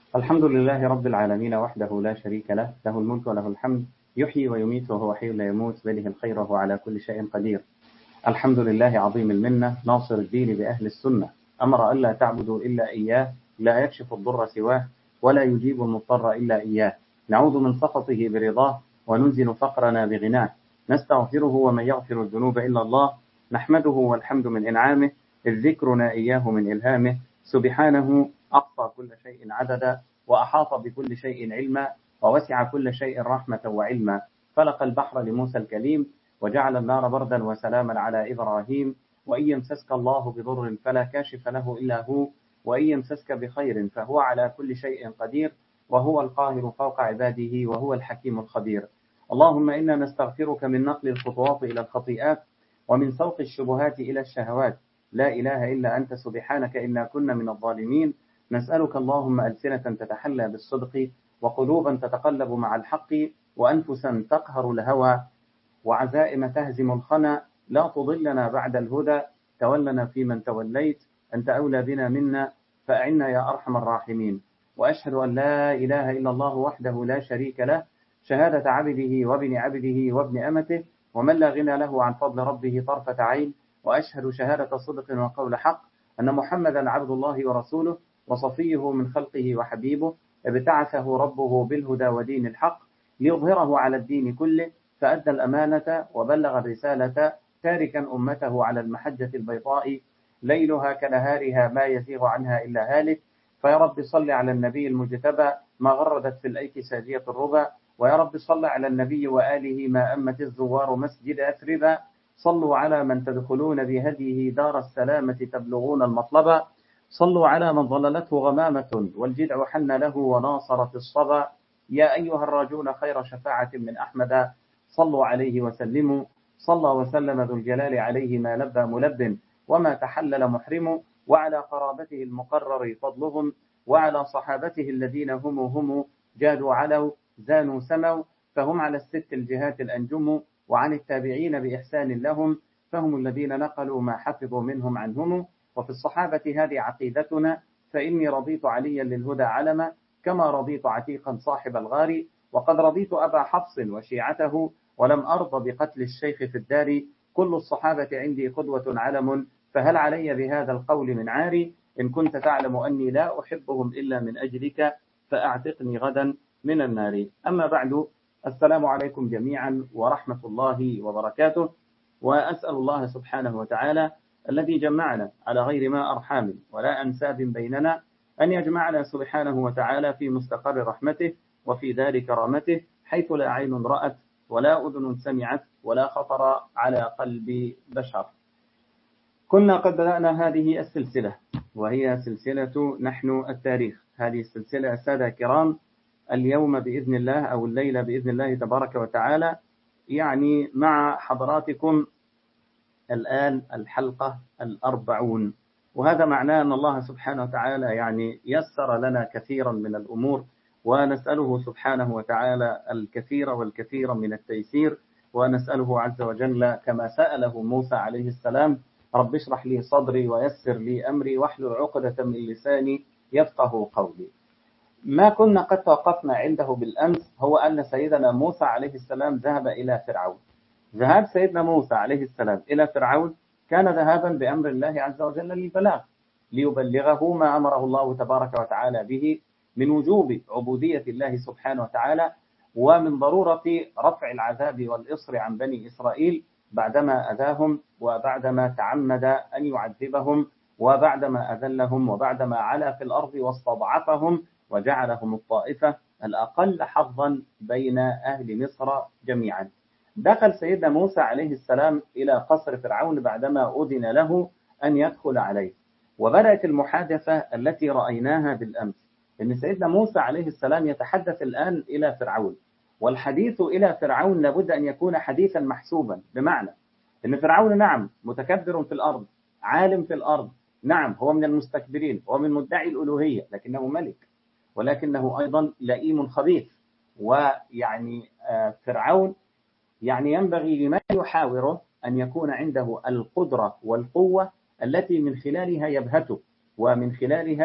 الحمد لله رب العالمين وحده لا شريك له له الملك وله الحمد يحيي ويميت وهو حي لا يموت بيده الخير وهو على كل شيء قدير الحمد لله عظيم المنة ناصر الدين بأهل السنة أمر ألا تعبدوا إلا إياه لا يكشف الضر سواه ولا يجيب المضطر إلا إياه نعوذ من سخطه برضاه وننزل فقرنا بغناه نستغفره ومن يغفر الذنوب إلا الله نحمده والحمد من إنعامه إذ ذكرنا إياه من إلهامه سبحانه أقصى كل شيء عددا وأحاط بكل شيء علما ووسع كل شيء رحمة وعلما فلق البحر لموسى الكليم وجعل النار بردا وسلاما على إبراهيم وإن يمسسك الله بضر فلا كاشف له إلا هو وإن يمسسك بخير فهو على كل شيء قدير وهو القاهر فوق عباده وهو الحكيم الخبير اللهم إنا نستغفرك من نقل الخطوات إلى الخطيئات ومن سوق الشبهات إلى الشهوات لا إله إلا أنت سبحانك إنا كنا من الظالمين نسألك اللهم ألسنة تتحلى بالصدق وقلوبا تتقلب مع الحق وأنفسا تقهر الهوى وعزائم تهزم الخنا لا تضلنا بعد الهدى تولنا في من توليت أنت أولى بنا منا فأعنا يا أرحم الراحمين وأشهد أن لا إله إلا الله وحده لا شريك له شهادة عبده وابن عبده وابن أمته ومن لا غنى له عن فضل ربه طرفة عين وأشهد شهادة صدق وقول حق أن محمدا عبد الله ورسوله وصفيه من خلقه وحبيبه ابتعثه ربه بالهدى ودين الحق ليظهره على الدين كله فأدى الأمانة وبلغ الرسالة تاركا أمته على المحجة البيضاء ليلها كنهارها ما يزيغ عنها إلا هالك فيا رب صل على النبي المجتبى ما غردت في الأيك ساجية الربا ويا رب صل على النبي وآله ما أمت الزوار مسجد أثربا صلوا على من تدخلون بهديه دار السلامة تبلغون المطلبا صلوا على من ظللته غمامة والجدع حن له وناصرت الصبا يا أيها الراجون خير شفاعة من أحمد صلوا عليه وسلموا صلى وسلم ذو الجلال عليه ما لبى ملب وما تحلل محرم وعلى قرابته المقرر فضلهم وعلى صحابته الذين هم هم جادوا علوا زانوا سموا فهم على الست الجهات الأنجم وعن التابعين بإحسان لهم فهم الذين نقلوا ما حفظوا منهم عنهم وفي الصحابة هذه عقيدتنا فإني رضيت عليا للهدى علما كما رضيت عتيقا صاحب الغار وقد رضيت أبا حفص وشيعته ولم أرض بقتل الشيخ في الدار كل الصحابة عندي قدوة علم فهل علي بهذا القول من عاري إن كنت تعلم أني لا أحبهم إلا من أجلك فأعتقني غدا من النار أما بعد السلام عليكم جميعا ورحمة الله وبركاته وأسأل الله سبحانه وتعالى الذي جمعنا على غير ما أرحام ولا أنساب بيننا أن يجمعنا سبحانه وتعالى في مستقر رحمته وفي دار كرامته حيث لا عين رأت ولا أذن سمعت ولا خطر على قلب بشر كنا قد بدأنا هذه السلسلة وهي سلسلة نحن التاريخ هذه السلسلة السادة كرام اليوم بإذن الله أو الليلة بإذن الله تبارك وتعالى يعني مع حضراتكم الآن الحلقة الأربعون وهذا معناه أن الله سبحانه وتعالى يعني يسر لنا كثيرا من الأمور ونسأله سبحانه وتعالى الكثير والكثير من التيسير ونسأله عز وجل كما سأله موسى عليه السلام رب اشرح لي صدري ويسر لي أمري واحلل عقدة من لساني يفقه قولي ما كنا قد توقفنا عنده بالأمس هو أن سيدنا موسى عليه السلام ذهب إلى فرعون ذهاب سيدنا موسى عليه السلام إلى فرعون كان ذهابا بأمر الله عز وجل للبلاغ ليبلغه ما أمره الله تبارك وتعالى به من وجوب عبودية الله سبحانه وتعالى ومن ضرورة رفع العذاب والإصر عن بني إسرائيل بعدما أذاهم وبعدما تعمد أن يعذبهم وبعدما أذلهم وبعدما علا في الأرض واستضعفهم وجعلهم الطائفة الأقل حظا بين أهل مصر جميعا دخل سيدنا موسى عليه السلام إلى قصر فرعون بعدما أذن له أن يدخل عليه وبدأت المحادثة التي رأيناها بالأمس أن سيدنا موسى عليه السلام يتحدث الآن إلى فرعون والحديث إلى فرعون لابد أن يكون حديثا محسوبا بمعنى أن فرعون نعم متكبر في الأرض عالم في الأرض نعم هو من المستكبرين هو من مدعي الألوهية لكنه ملك ولكنه أيضا لئيم خبيث ويعني فرعون يعني ينبغي لمن يحاوره أن يكون عنده القدرة والقوة التي من خلالها يبهته ومن خلالها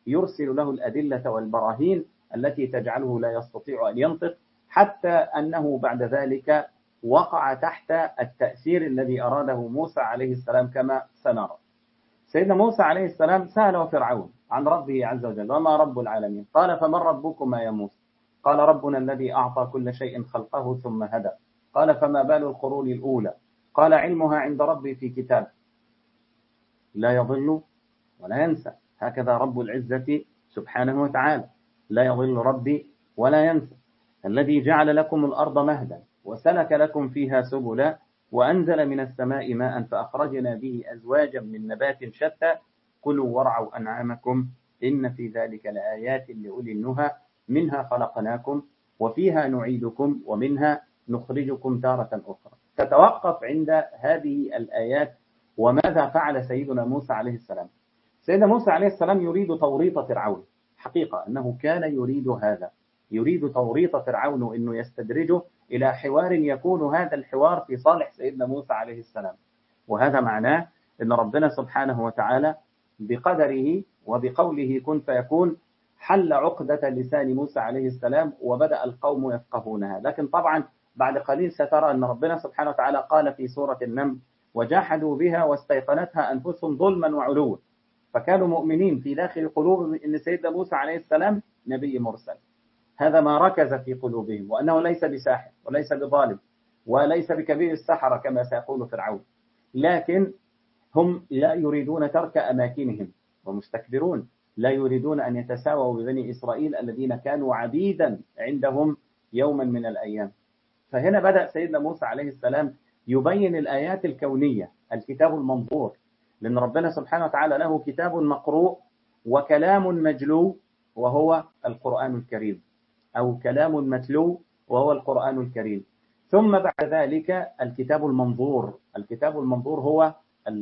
يرسل له الأدلة والبراهين التي تجعله لا يستطيع أن ينطق حتى أنه بعد ذلك وقع تحت التأثير الذي أراده موسى عليه السلام كما سنرى سيدنا موسى عليه السلام سأله فرعون عن ربه عز وجل وما رب العالمين قال فمن ربكما يا موسى قال ربنا الذي أعطى كل شيء خلقه ثم هدى قال فما بال القرون الأولى قال علمها عند ربي في كتاب لا يضل ولا ينسى هكذا رب العزة سبحانه وتعالى لا يضل ربي ولا ينسى الذي جعل لكم الأرض مهدا وسلك لكم فيها سبلا وأنزل من السماء ماء فأخرجنا به أزواجا من نبات شتى كلوا وارعوا أنعامكم إن في ذلك لآيات لأولي النهى منها خلقناكم وفيها نعيدكم ومنها نخرجكم تارة أخرى تتوقف عند هذه الآيات وماذا فعل سيدنا موسى عليه السلام سيدنا موسى عليه السلام يريد توريط فرعون حقيقة أنه كان يريد هذا يريد توريط فرعون أنه يستدرجه إلى حوار يكون هذا الحوار في صالح سيدنا موسى عليه السلام وهذا معناه أن ربنا سبحانه وتعالى بقدره وبقوله كن فيكون حل عقدة لسان موسى عليه السلام وبدأ القوم يفقهونها لكن طبعا بعد قليل سترى أن ربنا سبحانه وتعالى قال في سورة النمل وجاحدوا بها واستيقنتها أنفسهم ظلما وعلوا فكانوا مؤمنين في داخل قلوبهم أن سيدنا موسى عليه السلام نبي مرسل هذا ما ركز في قلوبهم وأنه ليس بساحر وليس بظالم وليس بكبير السحرة كما سيقول فرعون لكن هم لا يريدون ترك أماكنهم ومستكبرون لا يريدون أن يتساووا ببني إسرائيل الذين كانوا عبيدا عندهم يوما من الأيام فهنا بدأ سيدنا موسى عليه السلام يبين الآيات الكونية الكتاب المنظور لأن ربنا سبحانه وتعالى له كتاب مقروء وكلام مجلو وهو القرآن الكريم أو كلام متلو وهو القرآن الكريم ثم بعد ذلك الكتاب المنظور الكتاب المنظور هو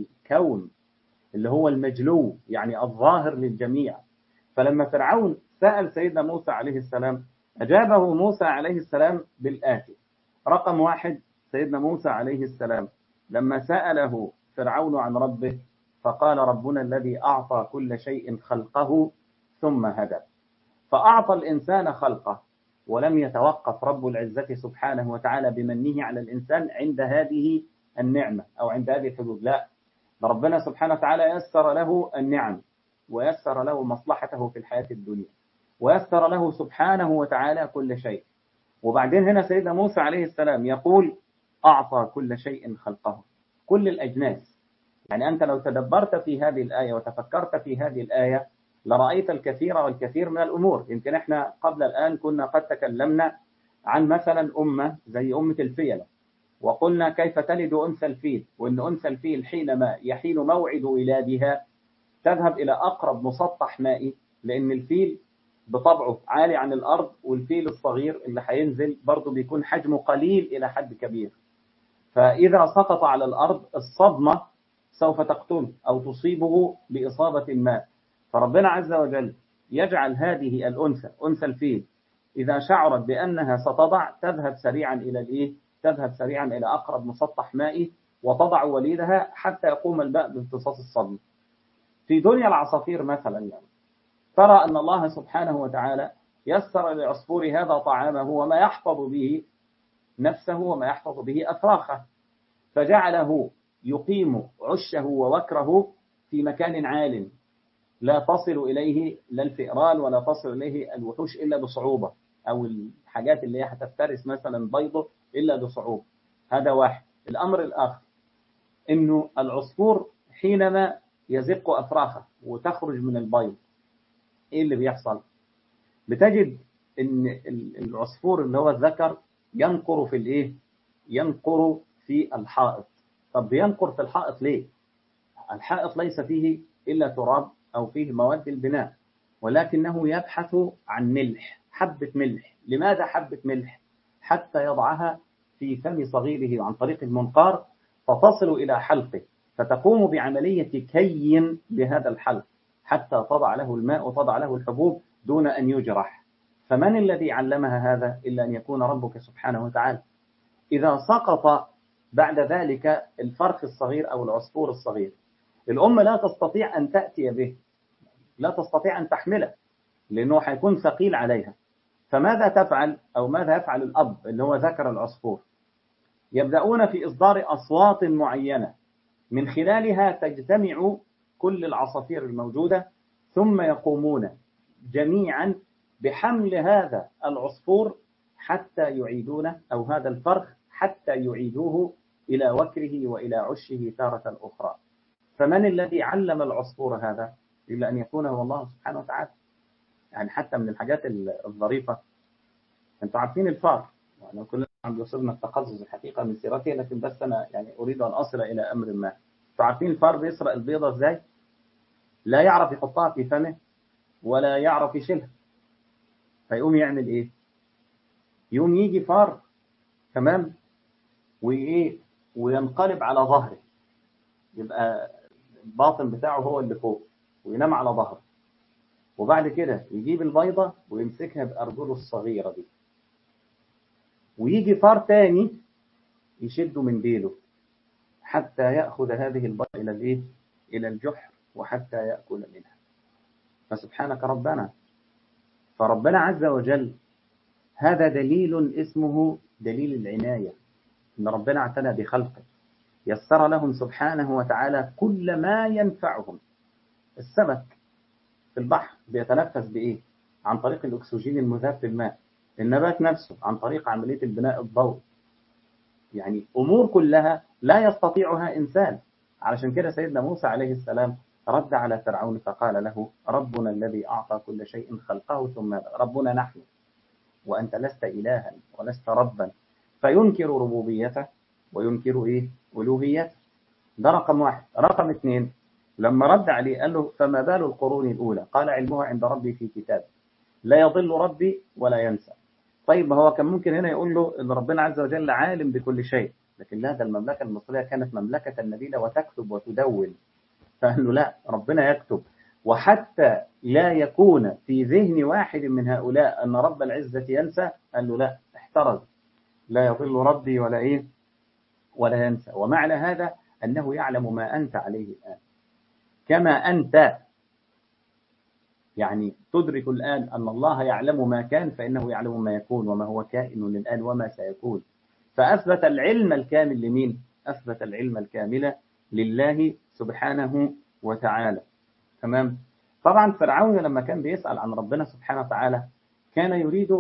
الكون اللي هو المجلو يعني الظاهر للجميع فلما فرعون سأل سيدنا موسى عليه السلام أجابه موسى عليه السلام بالآتي رقم واحد سيدنا موسى عليه السلام لما سأله فرعون عن ربه فقال ربنا الذي أعطى كل شيء خلقه ثم هدى فأعطى الإنسان خلقه ولم يتوقف رب العزة سبحانه وتعالى بمنه على الإنسان عند هذه النعمة أو عند هذه الحدود لا ربنا سبحانه وتعالى يسر له النعم ويسر له مصلحته في الحياة الدنيا ويسر له سبحانه وتعالى كل شيء وبعدين هنا سيدنا موسى عليه السلام يقول أعطى كل شيء خلقه كل الأجناس يعني أنت لو تدبرت في هذه الآية وتفكرت في هذه الآية لرأيت الكثير والكثير من الأمور يمكن إحنا قبل الآن كنا قد تكلمنا عن مثلا أمة زي أمة الفيلة وقلنا كيف تلد أنثى الفيل وأن أنثى الفيل حينما يحين موعد ولادها تذهب إلى أقرب مسطح مائي لأن الفيل بطبعه عالي عن الأرض والفيل الصغير اللي هينزل برضه بيكون حجمه قليل إلى حد كبير فإذا سقط على الأرض الصدمة سوف تقتله أو تصيبه بإصابة ما فربنا عز وجل يجعل هذه الأنثى أنثى الفيل إذا شعرت بأنها ستضع تذهب سريعا إلى الإيه؟ تذهب سريعا إلى أقرب مسطح مائي وتضع وليدها حتى يقوم الماء بامتصاص الصدمة في دنيا العصافير مثلا يعني ترى أن الله سبحانه وتعالى يسر للعصفور هذا طعامه وما يحفظ به نفسه وما يحفظ به أفراخه فجعله يقيم عشه ووكره في مكان عال لا تصل إليه لا الفئران ولا تصل إليه الوحوش إلا بصعوبة أو الحاجات اللي هي هتفترس مثلا بيضه إلا بصعوبة هذا واحد الأمر الآخر إنه العصفور حينما يزق أفراخه وتخرج من البيض إيه اللي بيحصل بتجد إن العصفور اللي هو الذكر ينقر في الإيه ينقر في الحائط طب بينقر في الحائط ليه الحائط ليس فيه إلا تراب أو فيه مواد البناء ولكنه يبحث عن ملح حبة ملح لماذا حبة ملح حتى يضعها في فم صغيره عن طريق المنقار فتصل إلى حلقه فتقوم بعملية كي بهذا الحلق حتى تضع له الماء وتضع له الحبوب دون أن يجرح فمن الذي علمها هذا إلا أن يكون ربك سبحانه وتعالى إذا سقط بعد ذلك الفرخ الصغير أو العصفور الصغير الأم لا تستطيع أن تأتي به لا تستطيع أن تحمله لأنه هيكون ثقيل عليها فماذا تفعل أو ماذا يفعل الأب اللي هو ذكر العصفور يبدأون في إصدار أصوات معينة من خلالها تجتمع كل العصافير الموجودة ثم يقومون جميعا بحمل هذا العصفور حتى يعيدونه أو هذا الفرخ حتى يعيدوه إلى وكره وإلى عشه تارة أخرى فمن الذي علم العصفور هذا إلا أن يكون هو الله سبحانه وتعالى يعني حتى من الحاجات الظريفة أنتم عارفين الفار وأنا كلنا عم يوصلنا التقزز الحقيقة من سيرته لكن بس أنا يعني أريد أن أصل إلى أمر ما أنتم عارفين الفار بيسرق البيضة إزاي لا يعرف يحطها في فمه ولا يعرف يشيلها فيقوم يعمل إيه يقوم يجي فار تمام وإيه وينقلب على ظهره يبقى الباطن بتاعه هو اللي فوق وينام على ظهره وبعد كده يجيب البيضة ويمسكها بأرجله الصغيرة دي ويجي فار تاني يشده من ديله حتى يأخذ هذه البيضة إلى الإيه؟ إلى الجحر وحتى يأكل منها فسبحانك ربنا فربنا عز وجل هذا دليل اسمه دليل العناية إن ربنا اعتنى بخلقه يسر لهم سبحانه وتعالى كل ما ينفعهم السمك في البحر بيتنفس بإيه؟ عن طريق الأكسجين المذاب في الماء النبات نفسه عن طريق عملية البناء الضوئي يعني أمور كلها لا يستطيعها إنسان علشان كده سيدنا موسى عليه السلام رد على فرعون فقال له ربنا الذي أعطى كل شيء خلقه ثم ربنا نحن وأنت لست إلها ولست ربا فينكر ربوبيته وينكر إيه ألوهيته ده رقم واحد رقم اثنين لما رد عليه قال له فما بال القرون الأولى قال علمها عند ربي في كتاب لا يضل ربي ولا ينسى طيب ما هو كان ممكن هنا يقول له ان ربنا عز وجل عالم بكل شيء لكن لا ده المملكة المصرية كانت مملكة نبيلة وتكتب وتدون فقال له لا ربنا يكتب وحتى لا يكون في ذهن واحد من هؤلاء أن رب العزة ينسى قال له لا احترز لا يضل ربي ولا إيه ولا ينسى ومعنى هذا أنه يعلم ما أنت عليه الآن كما أنت يعني تدرك الآن أن الله يعلم ما كان فإنه يعلم ما يكون وما هو كائن للآن وما سيكون فأثبت العلم الكامل لمين؟ أثبت العلم الكامل لله سبحانه وتعالى تمام؟ طبعا فرعون لما كان بيسأل عن ربنا سبحانه وتعالى كان يريد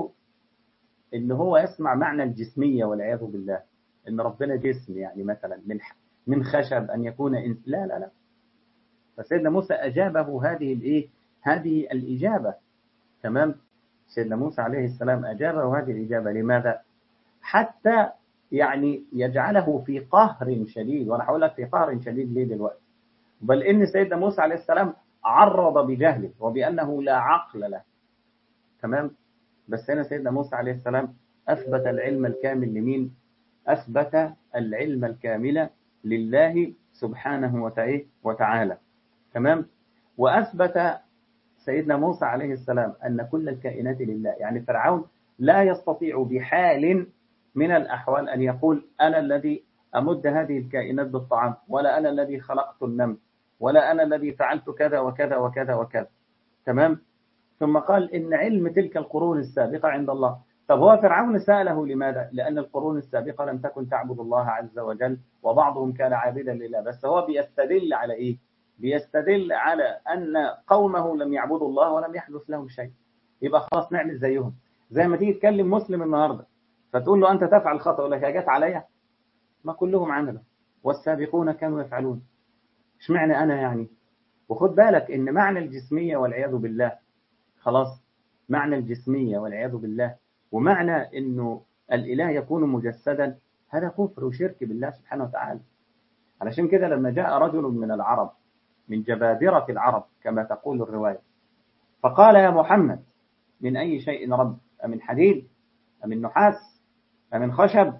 ان هو يسمع معنى الجسمية والعياذ بالله ان ربنا جسم يعني مثلا من من خشب ان يكون إنس لا لا لا فسيدنا موسى اجابه هذه الايه هذه الاجابة تمام سيدنا موسى عليه السلام اجابه هذه الاجابة لماذا حتى يعني يجعله في قهر شديد وانا هقول لك في قهر شديد ليه دلوقتي بل ان سيدنا موسى عليه السلام عرض بجهله وبانه لا عقل له تمام بس هنا سيدنا موسى عليه السلام أثبت العلم الكامل لمين أثبت العلم الكامل لله سبحانه وتعالى تمام وأثبت سيدنا موسى عليه السلام أن كل الكائنات لله يعني فرعون لا يستطيع بحال من الأحوال أن يقول أنا الذي أمد هذه الكائنات بالطعام ولا أنا الذي خلقت النمل ولا أنا الذي فعلت كذا وكذا وكذا وكذا تمام ثم قال إن علم تلك القرون السابقة عند الله طب هو فرعون سأله لماذا؟ لأن القرون السابقة لم تكن تعبد الله عز وجل وبعضهم كان عابدا لله بس هو بيستدل على إيه؟ بيستدل على أن قومه لم يعبدوا الله ولم يحدث لهم شيء يبقى خلاص نعمل زيهم زي ما تيجي تكلم مسلم النهاردة فتقول له أنت تفعل خطأ يقول لك جت عليا ما كلهم عملوا والسابقون كانوا يفعلون اشمعنى أنا يعني وخد بالك إن معنى الجسمية والعياذ بالله خلاص معنى الجسمية والعياذ بالله ومعنى أنه الإله يكون مجسدا هذا كفر وشرك بالله سبحانه وتعالى علشان كده لما جاء رجل من العرب من جبابرة العرب كما تقول الرواية فقال يا محمد من أي شيء رب أمن حديد أمن نحاس أمن خشب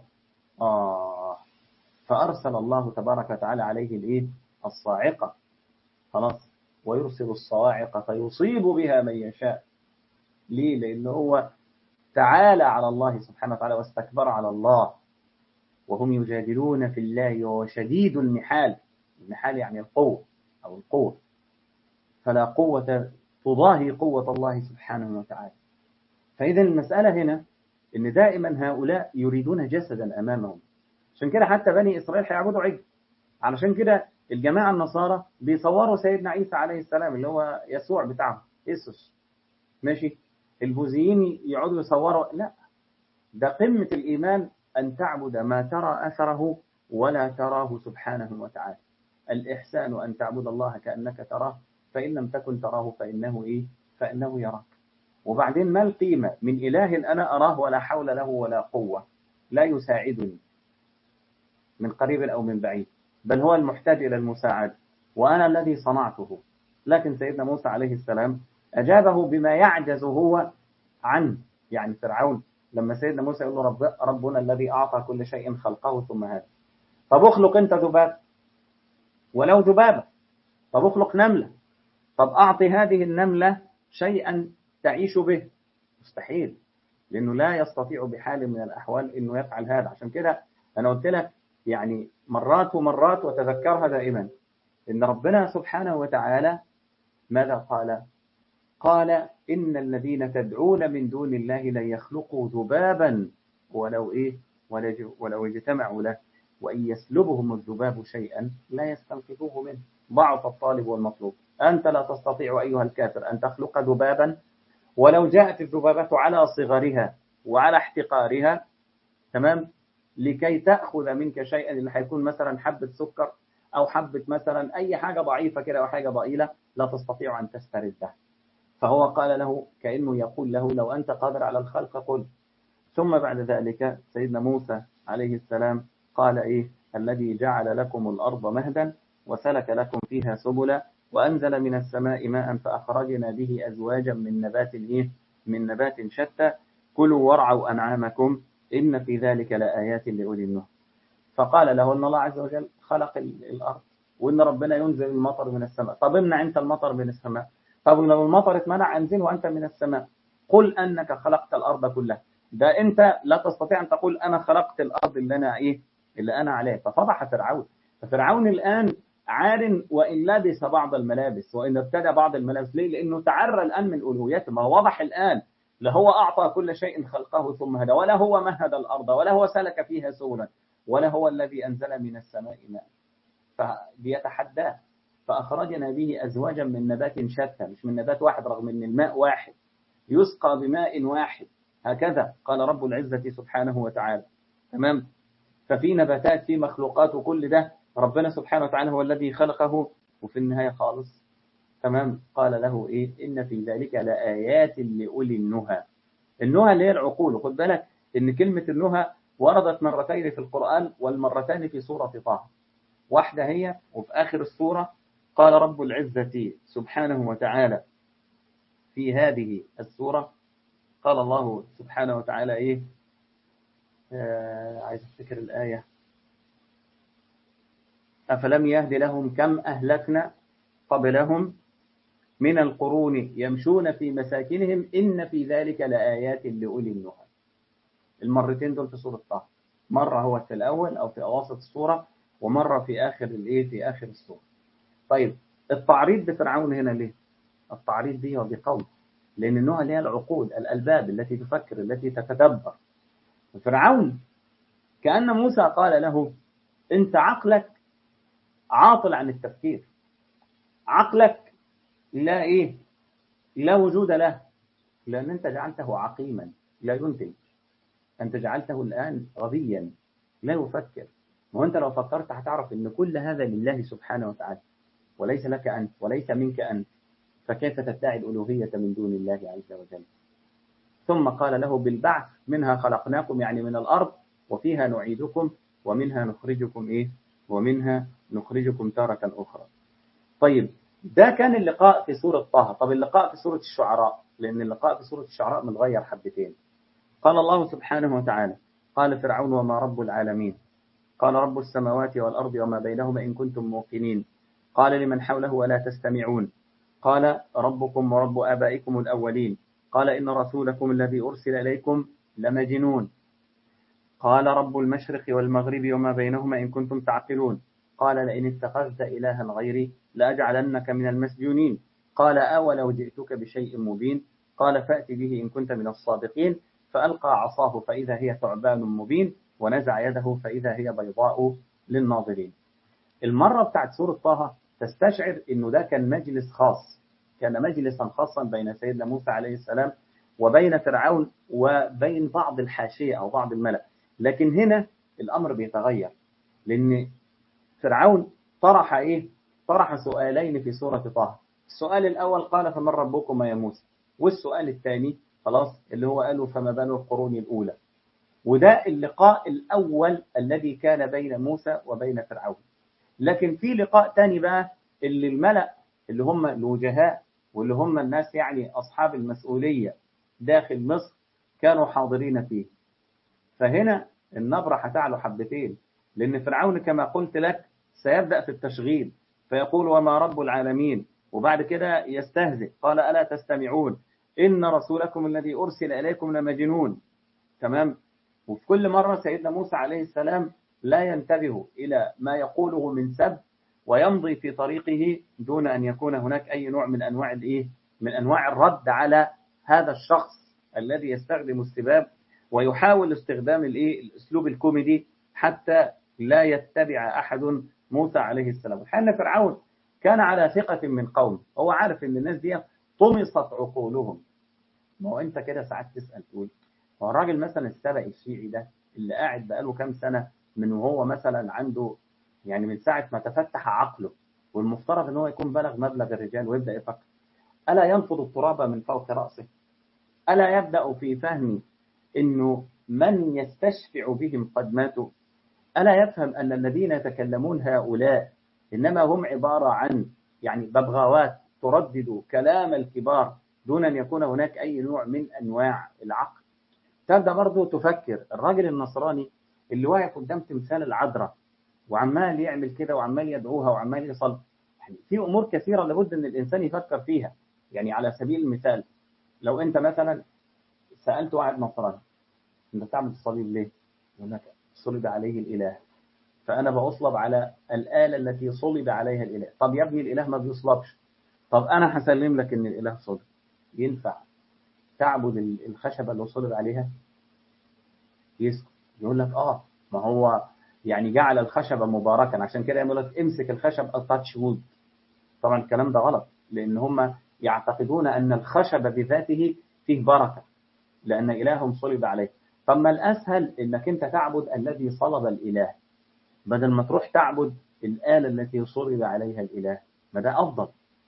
آه فأرسل الله تبارك وتعالى عليه الإيه الصاعقة خلاص ويرسل الصواعق فيصيب بها من يشاء ليه لأنه هو تعالى على الله سبحانه وتعالى واستكبر على الله وهم يجادلون في الله وهو شديد المحال المحال يعني القوة أو القوة فلا قوة تضاهي قوة الله سبحانه وتعالى فإذا المسألة هنا إن دائما هؤلاء يريدون جسدا أمامهم عشان كده حتى بني إسرائيل هيعبدوا عجل علشان كده الجماعة النصارى بيصوروا سيدنا عيسى عليه السلام اللي هو يسوع بتاعهم يسوس ماشي البوذيين يقعدوا يصوروا لا ده قمة الإيمان أن تعبد ما ترى أثره ولا تراه سبحانه وتعالى الإحسان أن تعبد الله كأنك تراه فإن لم تكن تراه فإنه إيه فإنه يراك وبعدين ما القيمة من إله أنا أراه ولا حول له ولا قوة لا يساعدني من قريب أو من بعيد بل هو المحتاج إلى المساعدة وأنا الذي صنعته لكن سيدنا موسى عليه السلام أجابه بما يعجز هو عنه يعني فرعون لما سيدنا موسى يقول له رب ربنا الذي أعطى كل شيء خلقه ثم هذا طب اخلق أنت ذباب ولو ذبابة طب اخلق نملة طب أعطي هذه النملة شيئا تعيش به مستحيل لأنه لا يستطيع بحال من الأحوال أنه يفعل هذا عشان كده أنا قلت لك يعني مرات ومرات وتذكرها دائما إن ربنا سبحانه وتعالى ماذا قال قال إن الذين تدعون من دون الله لن يخلقوا ذبابا ولو إيه ولو اجتمعوا له وإن يسلبهم الذباب شيئا لا يستنقذوه منه ضعف الطالب والمطلوب أنت لا تستطيع أيها الكافر أن تخلق ذبابا ولو جاءت الذبابة على صغرها وعلى احتقارها تمام لكي تأخذ منك شيئا اللي هيكون مثلا حبة سكر أو حبة مثلا أي حاجة ضعيفة كده أو حاجة ضئيلة لا تستطيع أن تستردها فهو قال له كأنه يقول له لو أنت قادر على الخلق قل ثم بعد ذلك سيدنا موسى عليه السلام قال إيه الذي جعل لكم الأرض مهدا وسلك لكم فيها سبلا وأنزل من السماء ماء فأخرجنا به أزواجا من نبات إيه من نبات شتى كلوا وارعوا أنعامكم إن في ذلك لآيات لأولي النهى فقال له أن الله عز وجل خلق الأرض وإن ربنا ينزل المطر من السماء طب امنع أنت المطر من السماء طب لو المطر اتمنع أنزل وأنت من السماء قل أنك خلقت الأرض كلها ده أنت لا تستطيع أن تقول أنا خلقت الأرض اللي أنا إيه اللي أنا عليه ففضح فرعون ففرعون الآن عار وإن لبس بعض الملابس وإن ابتدى بعض الملابس ليه لأنه تعرى الآن من ألوهيته ما وضح الآن لا هو أعطى كل شيء خلقه ثم هدى ولا هو مهد الأرض ولا هو سلك فيها سبلا ولا هو الذي أنزل من السماء ماء فبيتحداه فأخرجنا به أزواجا من نبات شتى مش من نبات واحد رغم أن الماء واحد يسقى بماء واحد هكذا قال رب العزة سبحانه وتعالى تمام ففي نباتات في مخلوقات وكل ده ربنا سبحانه وتعالى هو الذي خلقه وفي النهاية خالص تمام قال له إيه إن في ذلك لآيات لأولي النهى النهى اللي هي العقول خد بالك إن كلمة النهى وردت مرتين في القرآن والمرتان في سورة طه واحدة هي وفي آخر السورة قال رب العزة سبحانه وتعالى في هذه السورة قال الله سبحانه وتعالى إيه آه عايز أفتكر الآية أفلم يهد لهم كم أهلكنا قبلهم من القرون يمشون في مساكنهم إن في ذلك لآيات لأولي النهى المرتين دول في سورة طه مرة هو في الأول أو في أواسط السورة ومرة في آخر الإيه في آخر السورة طيب التعريض بفرعون هنا ليه التعريض دي هو بقول لأن النوع اللي هي العقول الألباب التي تفكر التي تتدبر فرعون كأن موسى قال له أنت عقلك عاطل عن التفكير عقلك لا إيه لا وجود له لأن أنت جعلته عقيما لا ينتج أنت جعلته الآن غبيا لا يفكر ما أنت لو فكرت هتعرف أن كل هذا لله سبحانه وتعالى وليس لك أنت وليس منك أنت فكيف تدعي الألوهية من دون الله عز وجل ثم قال له بالبعث منها خلقناكم يعني من الأرض وفيها نعيدكم ومنها نخرجكم إيه ومنها نخرجكم تارة أخرى طيب ده كان اللقاء في سورة طه طب اللقاء في سورة الشعراء لأن اللقاء في سورة الشعراء متغير حبتين قال الله سبحانه وتعالى قال فرعون وما رب العالمين قال رب السماوات والأرض وما بينهما إن كنتم موقنين قال لمن حوله ولا تستمعون قال ربكم ورب آبائكم الأولين قال إن رسولكم الذي أرسل إليكم لمجنون قال رب المشرق والمغرب وما بينهما إن كنتم تعقلون قال لئن اتخذت إلها غيري لأجعلنك من المسجونين قال أولو جئتك بشيء مبين قال فأت به إن كنت من الصادقين فألقى عصاه فإذا هي ثعبان مبين ونزع يده فإذا هي بيضاء للناظرين المرة بتاعت سورة طه تستشعر أنه ده كان مجلس خاص كان مجلسا خاصا بين سيدنا موسى عليه السلام وبين فرعون وبين بعض الحاشية أو بعض الملأ لكن هنا الأمر بيتغير لأن فرعون طرح إيه؟ طرح سؤالين في سورة طه السؤال الأول قال فمن ربكما يا موسى والسؤال الثاني خلاص اللي هو قاله فما بال القرون الأولى وده اللقاء الأول الذي كان بين موسى وبين فرعون لكن في لقاء تاني بقى اللي الملأ اللي هم الوجهاء واللي هم الناس يعني أصحاب المسؤولية داخل مصر كانوا حاضرين فيه فهنا النبرة هتعلو حبتين لأن فرعون كما قلت لك سيبدأ في التشغيل فيقول وما رب العالمين وبعد كده يستهزئ قال ألا تستمعون إن رسولكم الذي أرسل إليكم لمجنون تمام وفي كل مرة سيدنا موسى عليه السلام لا ينتبه إلى ما يقوله من سب ويمضي في طريقه دون أن يكون هناك أي نوع من أنواع الإيه؟ من أنواع الرد على هذا الشخص الذي يستخدم السباب ويحاول استخدام الإيه؟ الأسلوب الكوميدي حتى لا يتبع أحد موسى عليه السلام حين فرعون كان على ثقة من قوم هو عارف ان الناس دي طمست عقولهم ما هو انت كده ساعات تسأل تقول هو الراجل مثلا السبعي الشيعي ده اللي قاعد بقاله كام سنة من وهو مثلا عنده يعني من ساعة ما تفتح عقله والمفترض ان هو يكون بلغ مبلغ الرجال ويبدأ يفكر ألا ينفض التراب من فوق رأسه ألا يبدأ في فهم انه من يستشفع بهم قد ماتوا ألا يفهم أن الذين يتكلمون هؤلاء إنما هم عبارة عن يعني ببغاوات تردد كلام الكبار دون أن يكون هناك أي نوع من أنواع العقل تبدأ برضه تفكر الراجل النصراني اللي واقف قدام تمثال العذراء وعمال يعمل كده وعمال يدعوها وعمال يصلي يعني في أمور كثيرة لابد أن الإنسان يفكر فيها يعني على سبيل المثال لو أنت مثلا سألت واحد نصراني أنت تعمل الصليب ليه؟ يقول لك صلب عليه الإله فأنا بأصلب على الآلة التي صلب عليها الإله طب يا ابني الإله ما بيصلبش طب أنا هسلم لك إن الإله صلب ينفع تعبد الخشبة اللي صلب عليها يسكت يقول لك آه ما هو يعني جعل الخشبة مباركا عشان كده يقول لك امسك الخشب التاتش وود طبعا الكلام ده غلط لأن هم يعتقدون أن الخشب بذاته فيه بركة لأن إلههم صلب عليه طب ما الأسهل إنك أنت تعبد الذي صلب الإله بدل ما تروح تعبد الآلة التي صلب عليها الإله ما ده أفضل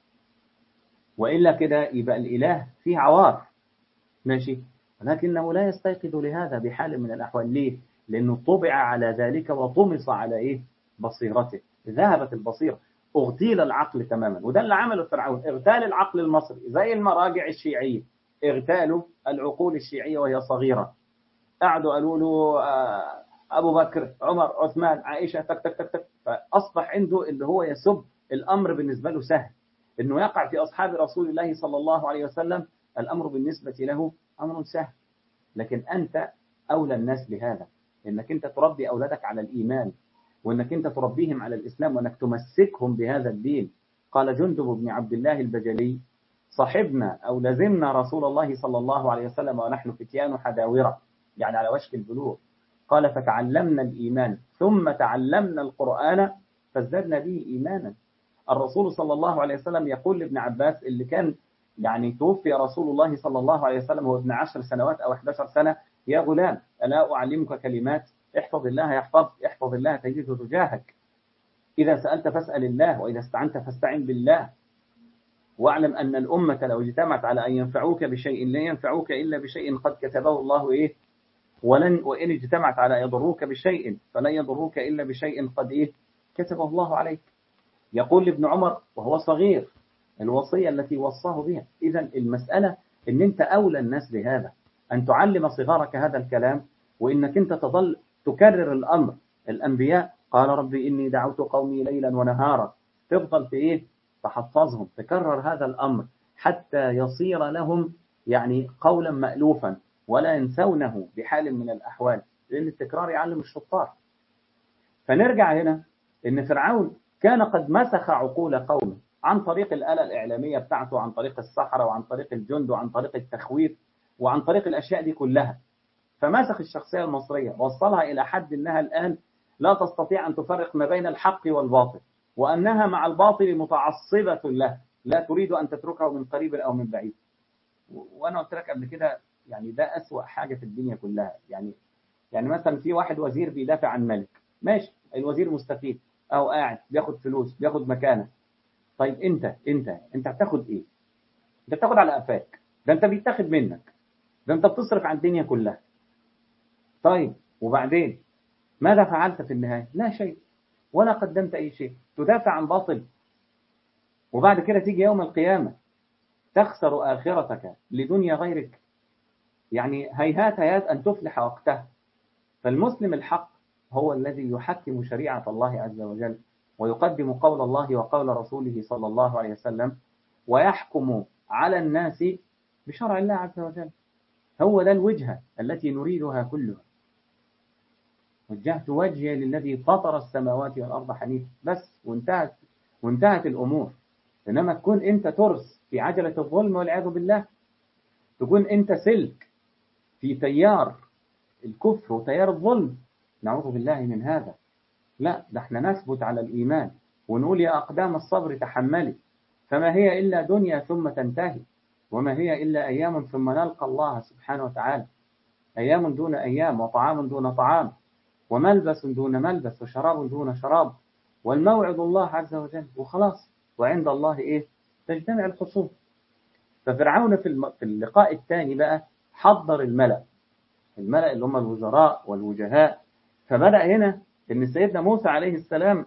وإلا كده يبقى الإله فيه عوار ماشي ولكنه لا يستيقظ لهذا بحال من الأحوال ليه؟ لأنه طبع على ذلك وطمس على إيه؟ بصيرته ذهبت البصيرة اغتيل العقل تماما وده اللي عمله فرعون اغتال العقل المصري زي المراجع الشيعية اغتالوا العقول الشيعية وهي صغيرة قعدوا قالوا له آه أبو بكر عمر عثمان عائشة تك تك تك تك فأصبح عنده اللي هو يسب الأمر بالنسبة له سهل إنه يقع في أصحاب رسول الله صلى الله عليه وسلم الأمر بالنسبة له أمر سهل لكن أنت أولى الناس بهذا إنك أنت تربي أولادك على الإيمان وإنك أنت تربيهم على الإسلام وإنك تمسكهم بهذا الدين قال جندب بن عبد الله البجلي صحبنا أو لزمنا رسول الله صلى الله عليه وسلم ونحن فتيان حداورة يعني على وشك البلوغ قال فتعلمنا الإيمان ثم تعلمنا القرآن فازددنا به إيمانا الرسول صلى الله عليه وسلم يقول لابن عباس اللي كان يعني توفي رسول الله صلى الله عليه وسلم وهو ابن عشر سنوات أو 11 سنة يا غلام ألا أعلمك كلمات احفظ الله يحفظ احفظ الله تجده تجاهك إذا سألت فاسأل الله وإذا استعنت فاستعن بالله واعلم أن الأمة لو اجتمعت على أن ينفعوك بشيء لا ينفعوك إلا بشيء قد كتبه الله إيه ولن وإن اجتمعت على يضروك بشيء فلن يضروك إلا بشيء قد إيه كتبه الله عليك يقول لابن عمر وهو صغير الوصية التي وصاه بها إذا المسألة إن أنت أولى الناس بهذا أن تعلم صغارك هذا الكلام وإنك أنت تظل تكرر الأمر الأنبياء قال ربي إني دعوت قومي ليلا ونهارا تفضل في إيه تحفظهم تكرر هذا الأمر حتى يصير لهم يعني قولا مألوفا ولا ينسونه بحال من الأحوال لأن التكرار يعلم الشطار فنرجع هنا إن فرعون كان قد مسخ عقول قومه عن طريق الآلة الإعلامية بتاعته عن طريق الصحراء وعن طريق الجند وعن طريق التخويف وعن طريق الأشياء دي كلها فمسخ الشخصية المصرية وصلها إلى حد أنها الآن لا تستطيع أن تفرق ما بين الحق والباطل وأنها مع الباطل متعصبة له لا تريد أن تتركه من قريب أو من بعيد وأنا قلت لك قبل كده يعني ده أسوأ حاجة في الدنيا كلها يعني يعني مثلا في واحد وزير بيدافع عن ملك ماشي الوزير مستفيد أو قاعد بياخد فلوس بياخد مكانه طيب أنت أنت أنت هتاخد إيه؟ أنت بتاخد على قفاك ده أنت بيتاخد منك ده أنت بتصرف عن الدنيا كلها طيب وبعدين ماذا فعلت في النهاية؟ لا شيء ولا قدمت أي شيء تدافع عن باطل وبعد كده تيجي يوم القيامة تخسر آخرتك لدنيا غيرك يعني هيهات هيهات أن تفلح وقتها فالمسلم الحق هو الذي يحكم شريعة الله عز وجل ويقدم قول الله وقول رسوله صلى الله عليه وسلم ويحكم على الناس بشرع الله عز وجل هو ده الوجهة التي نريدها كلها وجهت وجهي للذي فطر السماوات والأرض حنيفا بس وانتهت وانتهت الأمور إنما تكون أنت ترس في عجلة الظلم والعياذ بالله تكون أنت سلك في تيار الكفر وتيار الظلم نعوذ بالله من هذا لا ده احنا نثبت على الإيمان ونقول يا أقدام الصبر تحملي فما هي إلا دنيا ثم تنتهي وما هي إلا أيام ثم نلقى الله سبحانه وتعالى أيام دون أيام وطعام دون طعام وملبس دون ملبس وشراب دون شراب والموعد الله عز وجل وخلاص وعند الله إيه تجتمع الخصوم ففرعون في في اللقاء الثاني بقى حضر الملأ الملأ اللي هم الوزراء والوجهاء فبدأ هنا إن سيدنا موسى عليه السلام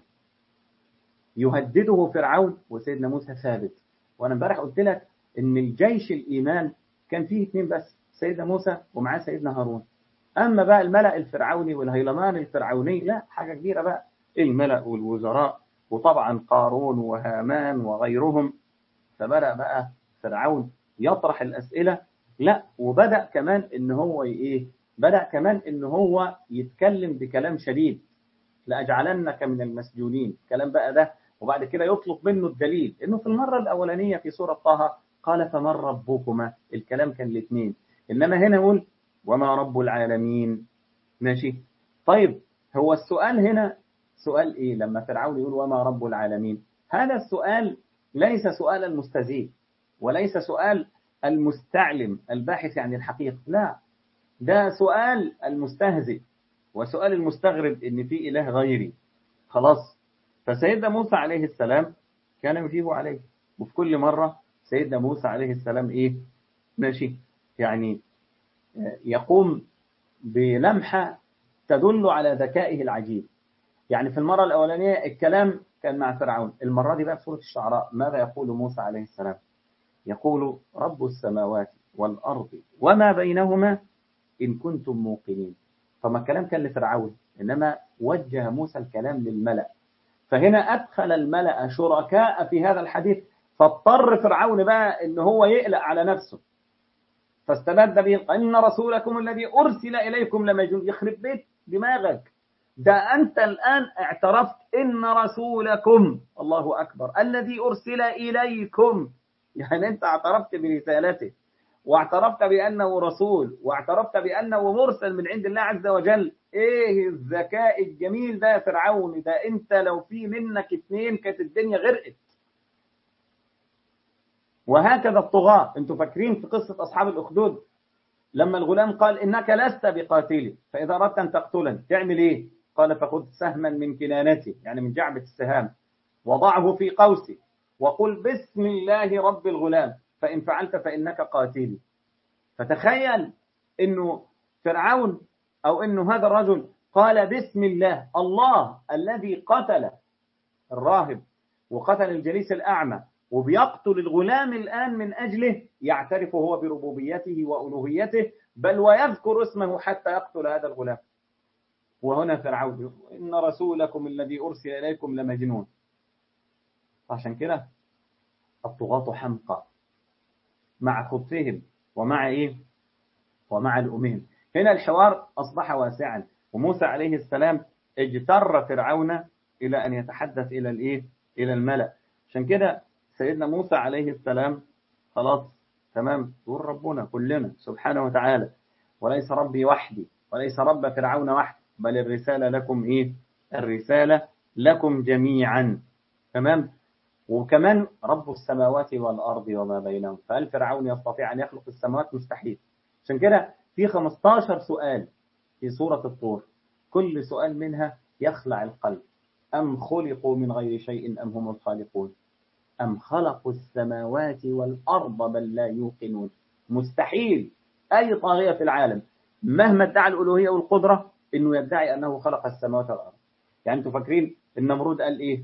يهدده فرعون وسيدنا موسى ثابت وأنا امبارح قلت لك إن الجيش الإيمان كان فيه اثنين بس سيدنا موسى ومعاه سيدنا هارون أما بقى الملأ الفرعوني والهيلمان الفرعوني لا حاجة كبيرة بقى الملأ والوزراء وطبعا قارون وهامان وغيرهم فبدأ بقى فرعون يطرح الأسئلة لا وبدأ كمان إن هو إيه بدأ كمان إن هو يتكلم بكلام شديد لأجعلنك من المسجونين كلام بقى ده وبعد كده يطلب منه الدليل إنه في المرة الأولانية في سورة طه قال فمن ربكما الكلام كان الاثنين إنما هنا يقول وما رب العالمين ماشي طيب هو السؤال هنا سؤال إيه لما فرعون يقول وما رب العالمين هذا السؤال ليس سؤال المستزيد وليس سؤال المستعلم الباحث عن الحقيقة لا ده سؤال المستهزئ وسؤال المستغرب إن في إله غيري خلاص فسيدنا موسى عليه السلام كان يجيب عليه وفي كل مرة سيدنا موسى عليه السلام إيه ماشي يعني يقوم بلمحة تدل على ذكائه العجيب يعني في المرة الأولانية الكلام كان مع فرعون المرة دي بقى في سورة الشعراء ماذا يقول موسى عليه السلام يقول رب السماوات والأرض وما بينهما إن كنتم موقنين فما الكلام كان لفرعون إنما وجه موسى الكلام للملأ فهنا أدخل الملأ شركاء في هذا الحديث فاضطر فرعون بقى إن هو يقلق على نفسه فاستمد به إن رسولكم الذي أرسل إليكم لمجنون يخرب بيت دماغك ده أنت الآن اعترفت إن رسولكم الله أكبر الذي أرسل إليكم يعني أنت اعترفت برسالته واعترفت بأنه رسول واعترفت بأنه مرسل من عند الله عز وجل ايه الذكاء الجميل ده يا فرعون ده انت لو في منك اتنين كانت الدنيا غرقت وهكذا الطغاة انتوا فاكرين في قصة أصحاب الأخدود لما الغلام قال إنك لست بقاتلي فإذا أردت أن تقتلني تعمل إيه قال فخذ سهما من كنانتي يعني من جعبة السهام وضعه في قوسي وقل بسم الله رب الغلام فإن فعلت فإنك قاتلي فتخيل أنه فرعون أو أنه هذا الرجل قال بسم الله الله الذي قتل الراهب وقتل الجليس الأعمى وبيقتل الغلام الآن من أجله يعترف هو بربوبيته وألوهيته بل ويذكر اسمه حتى يقتل هذا الغلام وهنا فرعون إن رسولكم الذي أرسل إليكم لمجنون عشان كده الطغاة حمقى مع خبثهم ومع إيه ومع الأمهم هنا الحوار أصبح واسعا وموسى عليه السلام اجتر فرعون إلى أن يتحدث إلى الإيه إلى الملأ عشان كده سيدنا موسى عليه السلام خلاص تمام يقول ربنا كلنا سبحانه وتعالى وليس ربي وحدي وليس رب فرعون وحدي بل الرسالة لكم إيه الرسالة لكم جميعا تمام وكمان رب السماوات والأرض وما بينهم فهل فرعون يستطيع أن يخلق السماوات مستحيل عشان كده في 15 سؤال في سورة الطور كل سؤال منها يخلع القلب أم خلقوا من غير شيء أم هم الخالقون أم خلقوا السماوات والأرض بل لا يوقنون مستحيل أي طاغية في العالم مهما ادعى الألوهية والقدرة إنه يدعي أنه خلق السماوات والأرض يعني أنتم فاكرين النمرود قال إيه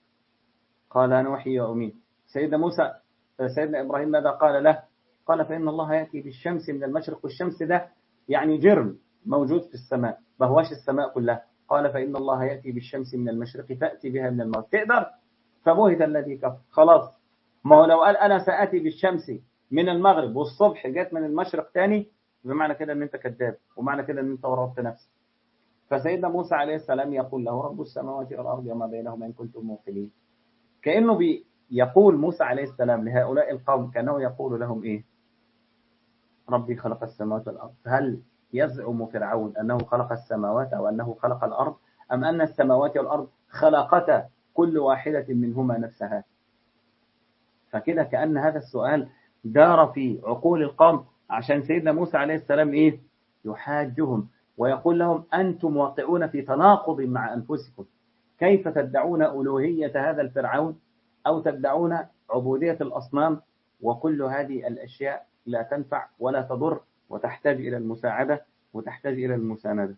قال أنا وحي وأمين سيدنا موسى سيدنا إبراهيم ماذا قال له قال فإن الله يأتي بالشمس من المشرق والشمس ده يعني جرم موجود في السماء ما هواش السماء كلها قال فإن الله يأتي بالشمس من المشرق فأتي بها من المغرب تقدر فبهت الذي كفر خلاص ما هو لو قال أنا سأتي بالشمس من المغرب والصبح جت من المشرق تاني بمعنى كده ان انت كذاب ومعنى كده ان انت ورطت نفسك فسيدنا موسى عليه السلام يقول له رب السماوات والارض وما بينهما ان كنتم موقنين كانه بي يقول موسى عليه السلام لهؤلاء القوم كانه يقول لهم ايه ربي خلق السماوات والارض هل يزعم فرعون انه خلق السماوات او انه خلق الارض ام ان السماوات والارض خلقتا كل واحده منهما نفسها فكده كان هذا السؤال دار في عقول القوم عشان سيدنا موسى عليه السلام إيه يحاجهم ويقول لهم أنتم واقعون في تناقض مع أنفسكم كيف تدعون ألوهية هذا الفرعون أو تدعون عبودية الأصنام وكل هذه الأشياء لا تنفع ولا تضر وتحتاج إلى المساعدة وتحتاج إلى المساندة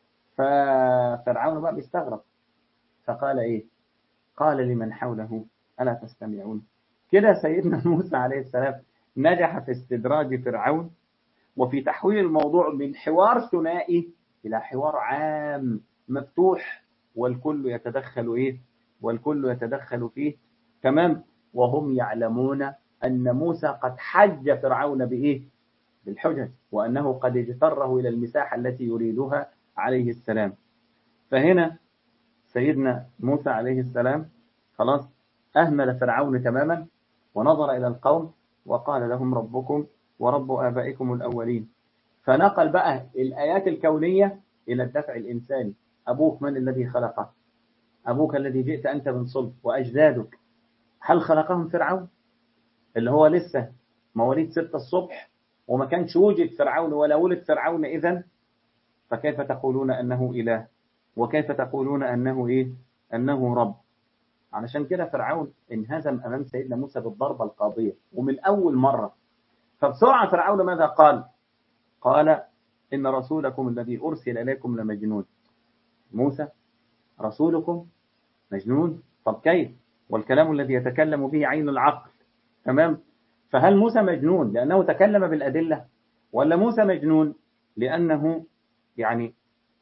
ففرعون بقى بيستغرب فقال إيه قال لمن حوله ألا تستمعون كده سيدنا موسى عليه السلام نجح في استدراج فرعون وفي تحويل الموضوع من حوار ثنائي إلى حوار عام مفتوح والكل يتدخل إيه والكل يتدخل فيه تمام وهم يعلمون أن موسى قد حج فرعون بإيه بالحجج وأنه قد اجتره إلى المساحة التي يريدها عليه السلام فهنا سيدنا موسى عليه السلام خلاص أهمل فرعون تماما ونظر إلى القوم وقال لهم ربكم ورب آبائكم الأولين فنقل بقى الآيات الكونية إلى الدفع الإنساني أبوك من الذي خلقه أبوك الذي جئت أنت من صلب وأجدادك هل خلقهم فرعون اللي هو لسه مواليد ستة الصبح وما كانش وجد فرعون ولا ولد فرعون إذا فكيف تقولون أنه إله وكيف تقولون أنه إيه أنه رب علشان كده فرعون انهزم أمام سيدنا موسى بالضربة القاضية ومن أول مرة فبسرعة فرعون ماذا قال قال إن رسولكم الذي أرسل إليكم لمجنون موسى رسولكم مجنون طب كيف والكلام الذي يتكلم به عين العقل تمام فهل موسى مجنون لأنه تكلم بالأدلة ولا موسى مجنون لأنه يعني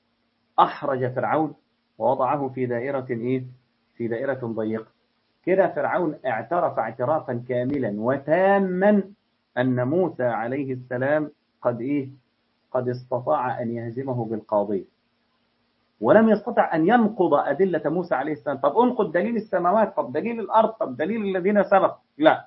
أحرج فرعون ووضعه في دائرة إيه في دائرة ضيقة كده فرعون اعترف اعترافا كاملا وتاما أن موسى عليه السلام قد إيه قد استطاع أن يهزمه بالقاضية ولم يستطع أن ينقض أدلة موسى عليه السلام طب انقض دليل السماوات طب دليل الأرض طب دليل الذين سبق لا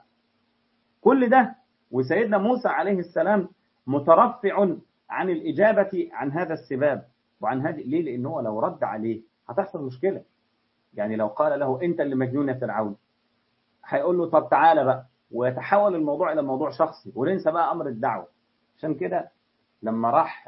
كل ده وسيدنا موسى عليه السلام مترفع عن الإجابة عن هذا السباب وعن هذه ليه لأنه لو رد عليه هتحصل مشكلة يعني لو قال له أنت اللي مجنون يا فرعون هيقول له طب تعالى بقى ويتحول الموضوع إلى موضوع شخصي وننسى بقى أمر الدعوة عشان كده لما راح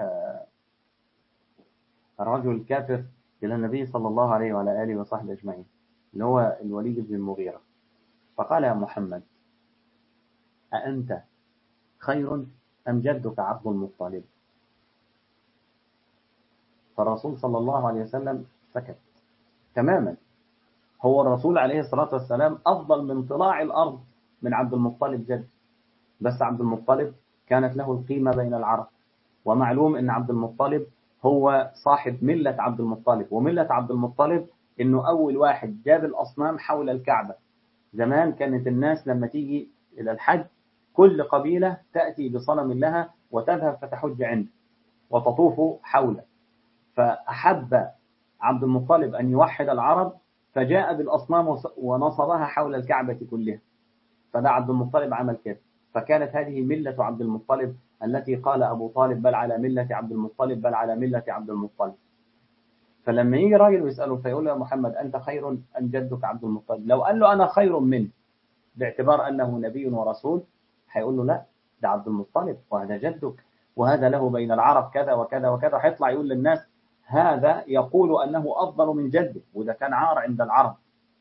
الرجل الكافر إلى النبي صلى الله عليه وعلى آله وصحبه أجمعين اللي هو الوليد بن المغيرة فقال يا محمد أأنت خير أم جدك عبد المطلب فالرسول صلى الله عليه وسلم سكت تماما هو الرسول عليه الصلاة والسلام أفضل من طلاع الأرض من عبد المطلب جد بس عبد المطلب كانت له القيمة بين العرب ومعلوم أن عبد المطلب هو صاحب ملة عبد المطلب وملة عبد المطلب أنه أول واحد جاب الأصنام حول الكعبة زمان كانت الناس لما تيجي إلى الحج كل قبيلة تأتي بصنم لها وتذهب فتحج عنده وتطوف حوله فأحب عبد المطلب أن يوحد العرب فجاء بالأصنام ونصبها حول الكعبة كلها فده عبد المطلب عمل كده فكانت هذه ملة عبد المطلب التي قال أبو طالب بل على ملة عبد المطلب بل على ملة عبد المطلب فلما يجي راجل ويسأله فيقول له يا محمد أنت خير أم جدك عبد المطلب لو قال له أنا خير منه باعتبار أنه نبي ورسول هيقول له لا ده عبد المطلب وهذا جدك وهذا له بين العرب كذا وكذا وكذا هيطلع يقول للناس هذا يقول أنه أفضل من جده وده كان عار عند العرب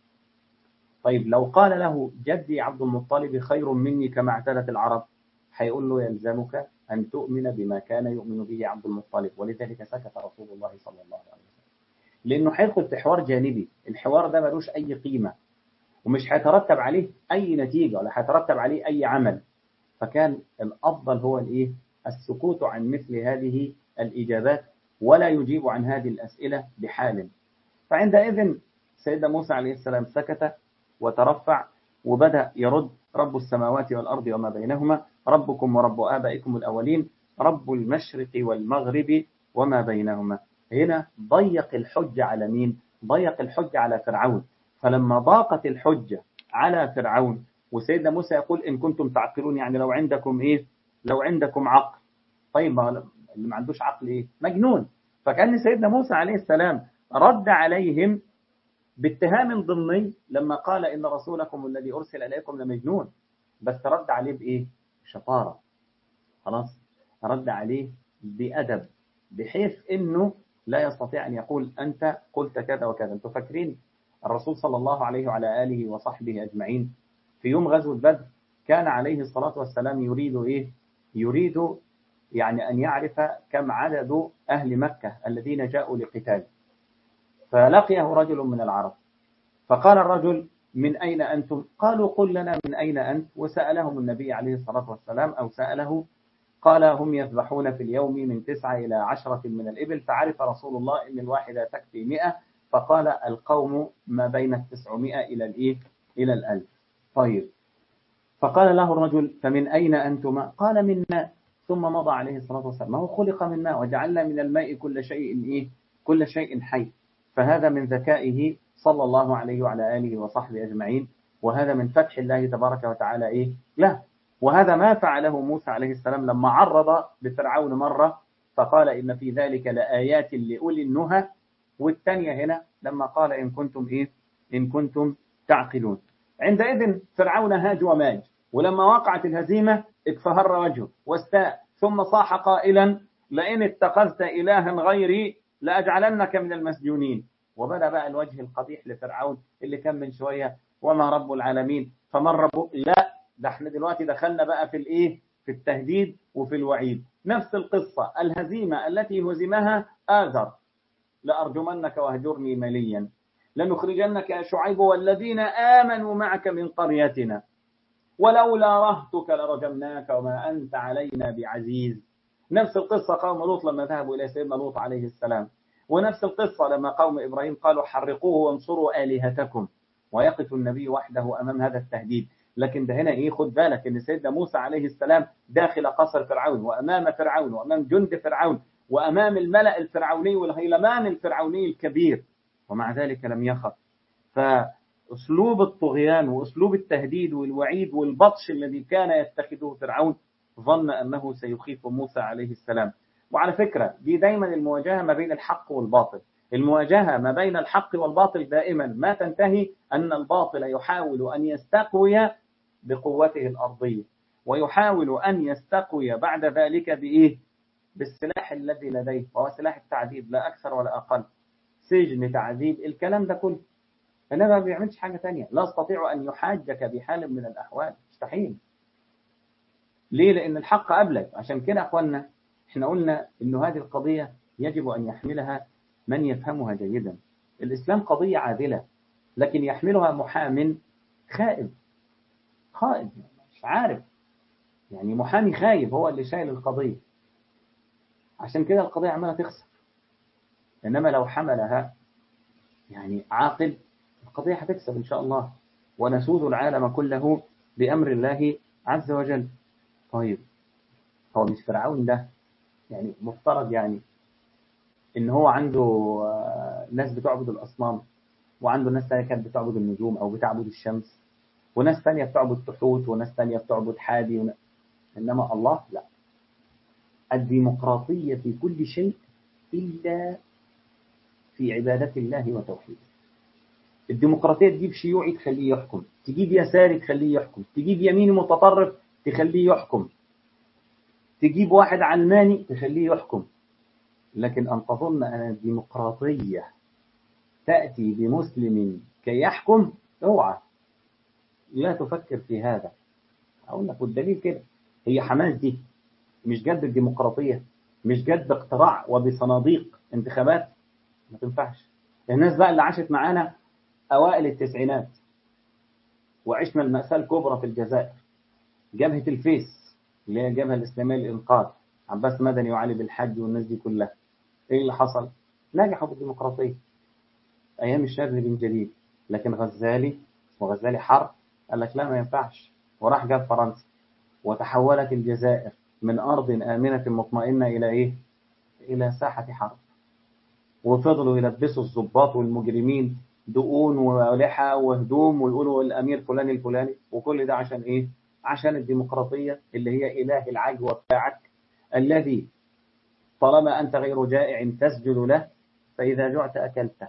طيب لو قال له جدي عبد المطلب خير مني كما اعتادت العرب هيقول له يلزمك أن تؤمن بما كان يؤمن به عبد المطلب ولذلك سكت رسول الله صلى الله عليه وسلم لأنه هيدخل في حوار جانبي الحوار ده ملوش أي قيمة ومش هيترتب عليه أي نتيجة ولا هيترتب عليه أي عمل فكان الأفضل هو الإيه السكوت عن مثل هذه الإجابات ولا يجيب عن هذه الأسئلة بحال فعندئذ سيدنا موسى عليه السلام سكت وترفع وبدأ يرد رب السماوات والأرض وما بينهما ربكم ورب آبائكم الأولين رب المشرق والمغرب وما بينهما هنا ضيق الحجة على مين؟ ضيق الحجة على فرعون فلما ضاقت الحجة على فرعون وسيدنا موسى يقول إن كنتم تعقلون يعني لو عندكم إيه؟ لو عندكم عقل طيب ما اللي ما عندوش عقل إيه؟ مجنون فكان سيدنا موسى عليه السلام رد عليهم باتهام ضمني لما قال إن رسولكم الذي أرسل إليكم لمجنون بس رد عليه بإيه؟ شطارة خلاص رد عليه بأدب بحيث إنه لا يستطيع أن يقول أنت قلت كذا وكذا أنتم فاكرين الرسول صلى الله عليه وعلى آله وصحبه أجمعين في يوم غزوة بدر كان عليه الصلاة والسلام يريد إيه يريد يعني أن يعرف كم عدد أهل مكة الذين جاءوا لقتال فلقيه رجل من العرب فقال الرجل من أين أنتم قالوا قل لنا من أين أنت وسألهم النبي عليه الصلاة والسلام أو سأله قال هم يذبحون في اليوم من تسعة إلى عشرة من الإبل فعرف رسول الله أن الواحدة تكفي مئة فقال القوم ما بين التسعمائة إلى الإيه إلى الألف طيب فقال له الرجل فمن أين أنتما قال من ماء ثم مضى عليه الصلاة والسلام ما هو خلق من ماء وجعلنا من الماء كل شيء إيه كل شيء حي فهذا من ذكائه صلى الله عليه وعلى آله وصحبه أجمعين وهذا من فتح الله تبارك وتعالى إيه لا وهذا ما فعله موسى عليه السلام لما عرض بفرعون مرة فقال إن في ذلك لآيات لأولي النهى والثانية هنا لما قال إن كنتم إيه إن كنتم تعقلون عندئذ فرعون هاج وماج ولما وقعت الهزيمة اكفهر وجهه واستاء ثم صاح قائلا لئن اتخذت إلها غيري لأجعلنك من المسجونين وبدأ بقى الوجه القبيح لفرعون اللي كان من شوية وما رب العالمين فمن ربه لا ده احنا دلوقتي دخلنا بقى في الايه في التهديد وفي الوعيد نفس القصة الهزيمة التي هزمها آذر لأرجمنك واهجرني مليا لنخرجنك يا شعيب والذين آمنوا معك من قريتنا ولولا رهتك لرجمناك وما أنت علينا بعزيز نفس القصة قوم لوط لما ذهبوا إلى سيدنا لوط عليه السلام ونفس القصة لما قوم إبراهيم قالوا حرقوه وانصروا آلهتكم ويقف النبي وحده أمام هذا التهديد لكن ده هنا إيه خد بالك إن سيدنا موسى عليه السلام داخل قصر فرعون وأمام فرعون وأمام جند فرعون وأمام الملأ الفرعوني والهيلمان الفرعوني الكبير ومع ذلك لم يخف فأسلوب الطغيان وأسلوب التهديد والوعيد والبطش الذي كان يتخذه فرعون ظن أنه سيخيف موسى عليه السلام وعلى فكرة دي دايما المواجهة ما بين الحق والباطل المواجهة ما بين الحق والباطل دائما ما تنتهي أن الباطل يحاول أن يستقوي بقوته الأرضية ويحاول أن يستقوي بعد ذلك بإيه؟ بالسلاح الذي لديه وهو سلاح التعذيب لا أكثر ولا أقل سجن تعذيب الكلام ده كله إنما ما بيعملش حاجة تانية لا استطيع أن يحاجك بحال من الأحوال مستحيل ليه؟ لأن الحق قبلك عشان كده أخوانا احنا قلنا إنه هذه القضية يجب أن يحملها من يفهمها جيدا الإسلام قضية عادلة لكن يحملها محام خائب خائب مش عارف يعني محامي خايب هو اللي شايل القضية عشان كده القضية عمالة تخسر إنما لو حملها يعني عاقل القضية هتكسب إن شاء الله ونسود العالم كله بأمر الله عز وجل طيب هو مش فرعون ده يعني مفترض يعني ان هو عنده ناس بتعبد الاصنام وعنده ناس ثانيه كانت بتعبد النجوم او بتعبد الشمس وناس ثانية بتعبد تحوت وناس ثانية بتعبد حادي ون... إنما الله لا الديمقراطية في كل شيء إلا في عبادة الله وتوحيده الديمقراطية تجيب شيوعي تخليه يحكم تجيب يساري تخليه يحكم تجيب يميني متطرف تخليه يحكم تجيب واحد علماني تخليه يحكم لكن أن تظن أن الديمقراطية تأتي بمسلم كي يحكم اوعى لا تفكر في هذا أقول لك والدليل كده هي حماس دي مش جد الديمقراطية مش جد اقتراع وبصناديق انتخابات ما تنفعش الناس بقى اللي عاشت معانا أوائل التسعينات وعشنا المأساة الكبرى في الجزائر جبهة الفيس اللي هي الجبهة الإسلامية للإنقاذ عباس مدني وعلي بالحج والناس دي كلها إيه اللي حصل؟ نجحوا بالديمقراطية أيام الشاذلي بن جديد لكن غزالي وغزالي حرب قال لك لا ما ينفعش وراح جاب فرنسا وتحولت الجزائر من أرض آمنة مطمئنة إلى إيه؟ إلى ساحة حرب وفضلوا يلبسوا الضباط والمجرمين دقون ولحى وهدوم ويقولوا الأمير فلان الفلاني وكل ده عشان إيه؟ عشان الديمقراطية اللي هي إله العجوة بتاعك الذي طالما أنت غير جائع تسجد له فإذا جعت أكلته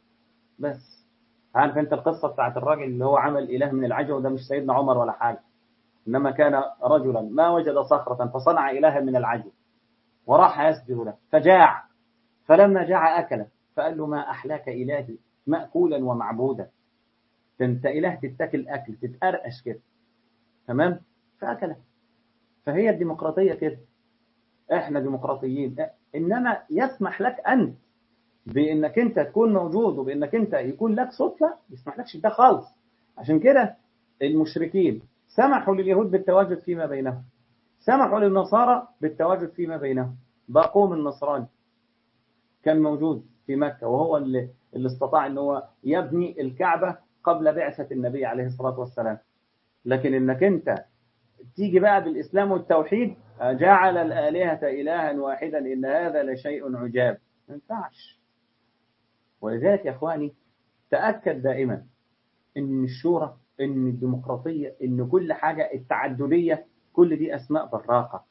بس عارف أنت القصة بتاعت الراجل اللي هو عمل إله من العجوة ده مش سيدنا عمر ولا حاجة إنما كان رجلا ما وجد صخرة فصنع إلها من العجو وراح يسجد له فجاع فلما جاع أكله فقال له ما أحلاك إلهي مأكولا ومعبودا انت إله تتاكل أكل تتقرقش كده تمام فأكله فهي الديمقراطية كده احنا ديمقراطيين انما يسمح لك انت بانك انت تكون موجود وبانك انت يكون لك صوت لا يسمح لكش ده خالص عشان كده المشركين سمحوا لليهود بالتواجد فيما بينهم سمحوا للنصارى بالتواجد فيما بينهم باقوم النصراني كان موجود في مكة وهو اللي, اللي استطاع ان هو يبني الكعبة قبل بعثة النبي عليه الصلاة والسلام لكن انك انت تيجي بقى بالإسلام والتوحيد جعل الآلهة إلها واحدا إن هذا لشيء عجاب ما ينفعش ولذلك يا إخواني تأكد دائما إن الشورى إن الديمقراطية إن كل حاجة التعددية كل دي أسماء براقة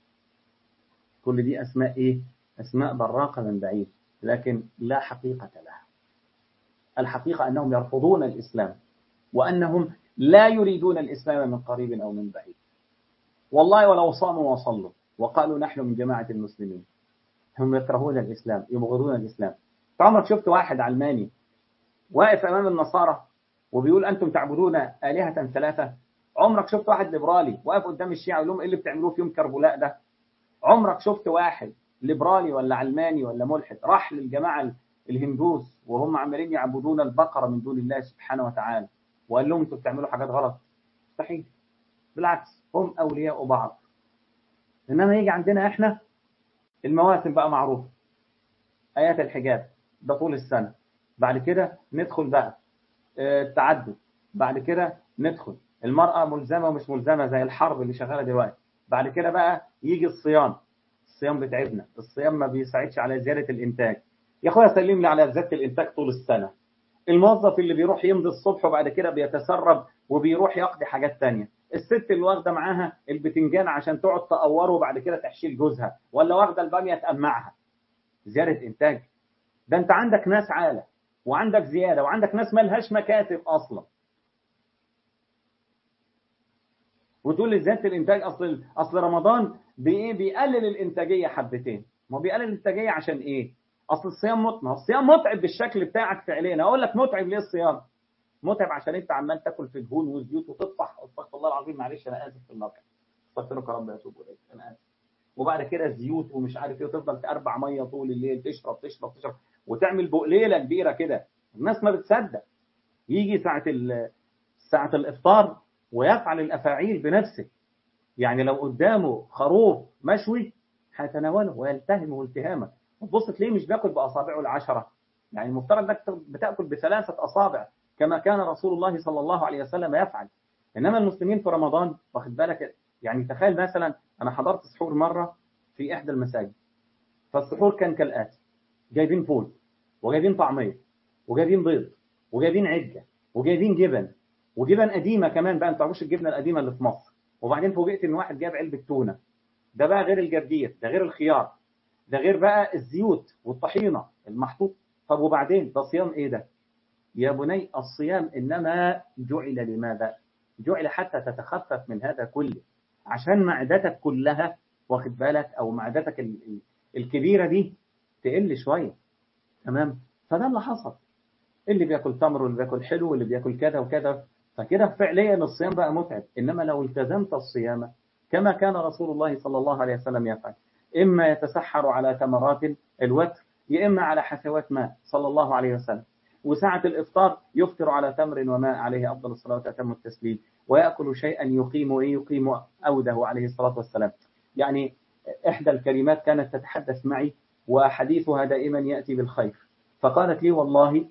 كل دي أسماء إيه؟ أسماء براقة من بعيد لكن لا حقيقة لها الحقيقة أنهم يرفضون الإسلام وأنهم لا يريدون الإسلام من قريب أو من بعيد والله ولو صاموا وصلوا وقالوا نحن من جماعة المسلمين هم يكرهون الإسلام يبغضون الإسلام عمرك شفت واحد علماني واقف أمام النصارى وبيقول أنتم تعبدون آلهة ثلاثة عمرك شفت واحد ليبرالي واقف قدام الشيعة يقول لهم إيه اللي بتعملوه في يوم كربلاء ده عمرك شفت واحد ليبرالي ولا علماني ولا ملحد راح للجماعة الهندوس وهم عمالين يعبدون البقرة من دون الله سبحانه وتعالى وقال لهم انتوا بتعملوا حاجات غلط مستحيل بالعكس هم أولياء بعض إنما يجي عندنا إحنا المواسم بقى معروفة آيات الحجاب ده طول السنة بعد كده ندخل بقى التعدد بعد كده ندخل المرأة ملزمة ومش ملزمة زي الحرب اللي شغالة دلوقتي بعد كده بقى يجي الصيام الصيام بتعبنا الصيام ما بيساعدش على زيادة الإنتاج يا أخويا سلم لي على زيادة الإنتاج طول السنة الموظف اللي بيروح يمضي الصبح وبعد كده بيتسرب وبيروح يقضي حاجات تانية الست اللي واخده معاها البتنجان عشان تقعد تقوره وبعد كده تحشيل جوزها ولا واخده الباميه تقمعها زياده انتاج ده انت عندك ناس عاله وعندك زياده وعندك ناس مالهاش مكاتب اصلا وتقول لي زياده الانتاج اصل اصل رمضان بايه بيقلل الانتاجيه حبتين ما بيقلل الانتاجيه عشان ايه اصل الصيام متعب الصيام متعب بالشكل بتاعك فعليا اقول لك متعب ليه الصيام متعب عشان انت عمال تاكل في دهون وزيوت وتطفح استغفر الله العظيم معلش انا اسف في الموقع استغفرك يا رب اتوب اليك انا اسف وبعد كده زيوت ومش عارف ايه وتفضل تربع ميه طول الليل تشرب تشرب تشرب وتعمل بقليله كبيره كده الناس ما بتصدق يجي ساعه ساعه الافطار ويفعل الافاعيل بنفسه يعني لو قدامه خروف مشوي هيتناوله ويلتهمه التهاما وتبص تلاقيه مش بياكل باصابعه العشره يعني المفترض انك بتاكل بثلاثه اصابع كما كان رسول الله صلى الله عليه وسلم يفعل إنما المسلمين في رمضان واخد بالك يعني تخيل مثلا أنا حضرت سحور مرة في إحدى المساجد فالسحور كان كالآتي جايبين فول وجايبين طعمية وجايبين بيض وجايبين عجة وجايبين جبن وجبن قديمه كمان بقى انت تعرفوش الجبنه القديمه اللي في مصر وبعدين فوجئت ان واحد جاب علبه تونه ده بقى غير الجرجير ده غير الخيار ده غير بقى الزيوت والطحينه المحطوط طب وبعدين ده صيام ايه ده يا بني الصيام انما جعل لماذا جعل حتى تتخفف من هذا كله عشان معدتك كلها واخد بالك او معدتك الكبيره دي تقل شويه تمام فده اللي حصل اللي بياكل تمر واللي بياكل حلو واللي بياكل كذا وكذا فكده فعليا الصيام بقى متعب انما لو التزمت الصيام كما كان رسول الله صلى الله عليه وسلم يفعل اما يتسحر على تمرات الوتر يا اما على حثوات ماء صلى الله عليه وسلم وساعة الإفطار يفطر على تمر وماء عليه أفضل الصلاة وأتم التسليم ويأكل شيئا يقيم يقيم أوده عليه الصلاة والسلام يعني إحدى الكلمات كانت تتحدث معي وحديثها دائما يأتي بالخير فقالت لي والله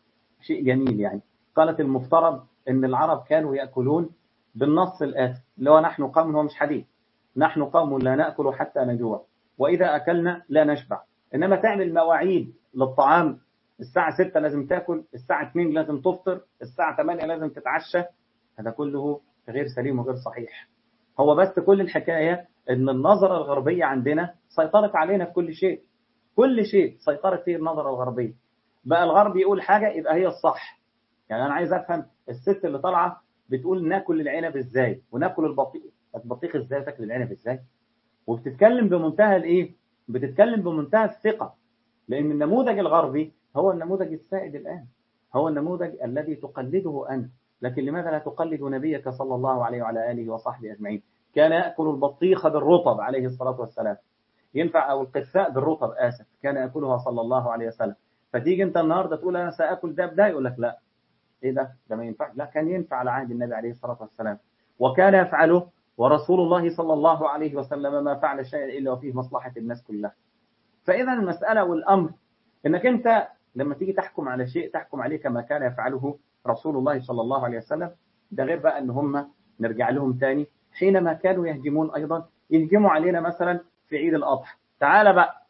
شيء جميل يعني قالت المفترض أن العرب كانوا يأكلون بالنص الآتي اللي هو نحن قوم هو مش حديث نحن قوم لا نأكل حتى نجوع وإذا أكلنا لا نشبع إنما تعمل مواعيد للطعام الساعة 6 لازم تاكل الساعة 2 لازم تفطر الساعة 8 لازم تتعشى هذا كله غير سليم وغير صحيح هو بس كل الحكاية ان النظرة الغربية عندنا سيطرت علينا في كل شيء كل شيء سيطرت فيه النظرة الغربية بقى الغرب يقول حاجة يبقى هي الصح يعني انا عايز افهم الست اللي طالعة بتقول ناكل العنب ازاي وناكل البطيخ البطيخ ازاي تاكل العنب ازاي وبتتكلم بمنتهى الايه بتتكلم بمنتهى الثقة لان النموذج الغربي هو النموذج السائد الآن هو النموذج الذي تقلده أنت لكن لماذا لا تقلد نبيك صلى الله عليه وعلى آله وصحبه أجمعين كان يأكل البطيخ بالرطب عليه الصلاة والسلام ينفع أو القثاء بالرطب آسف كان يأكلها صلى الله عليه وسلم فتيجي أنت النهاردة تقول أنا سأكل ده بده يقول لك لا إيه ده ده ما ينفع لا كان ينفع على عهد النبي عليه الصلاة والسلام وكان يفعله ورسول الله صلى الله عليه وسلم ما فعل شيئا إلا وفيه مصلحة الناس كلها فإذا المسألة والأمر إنك أنت لما تيجي تحكم على شيء تحكم عليه كما كان يفعله رسول الله صلى الله عليه وسلم ده غير بقى ان هم نرجع لهم تاني حينما كانوا يهجمون ايضا يهجموا علينا مثلا في عيد الاضحى تعال بقى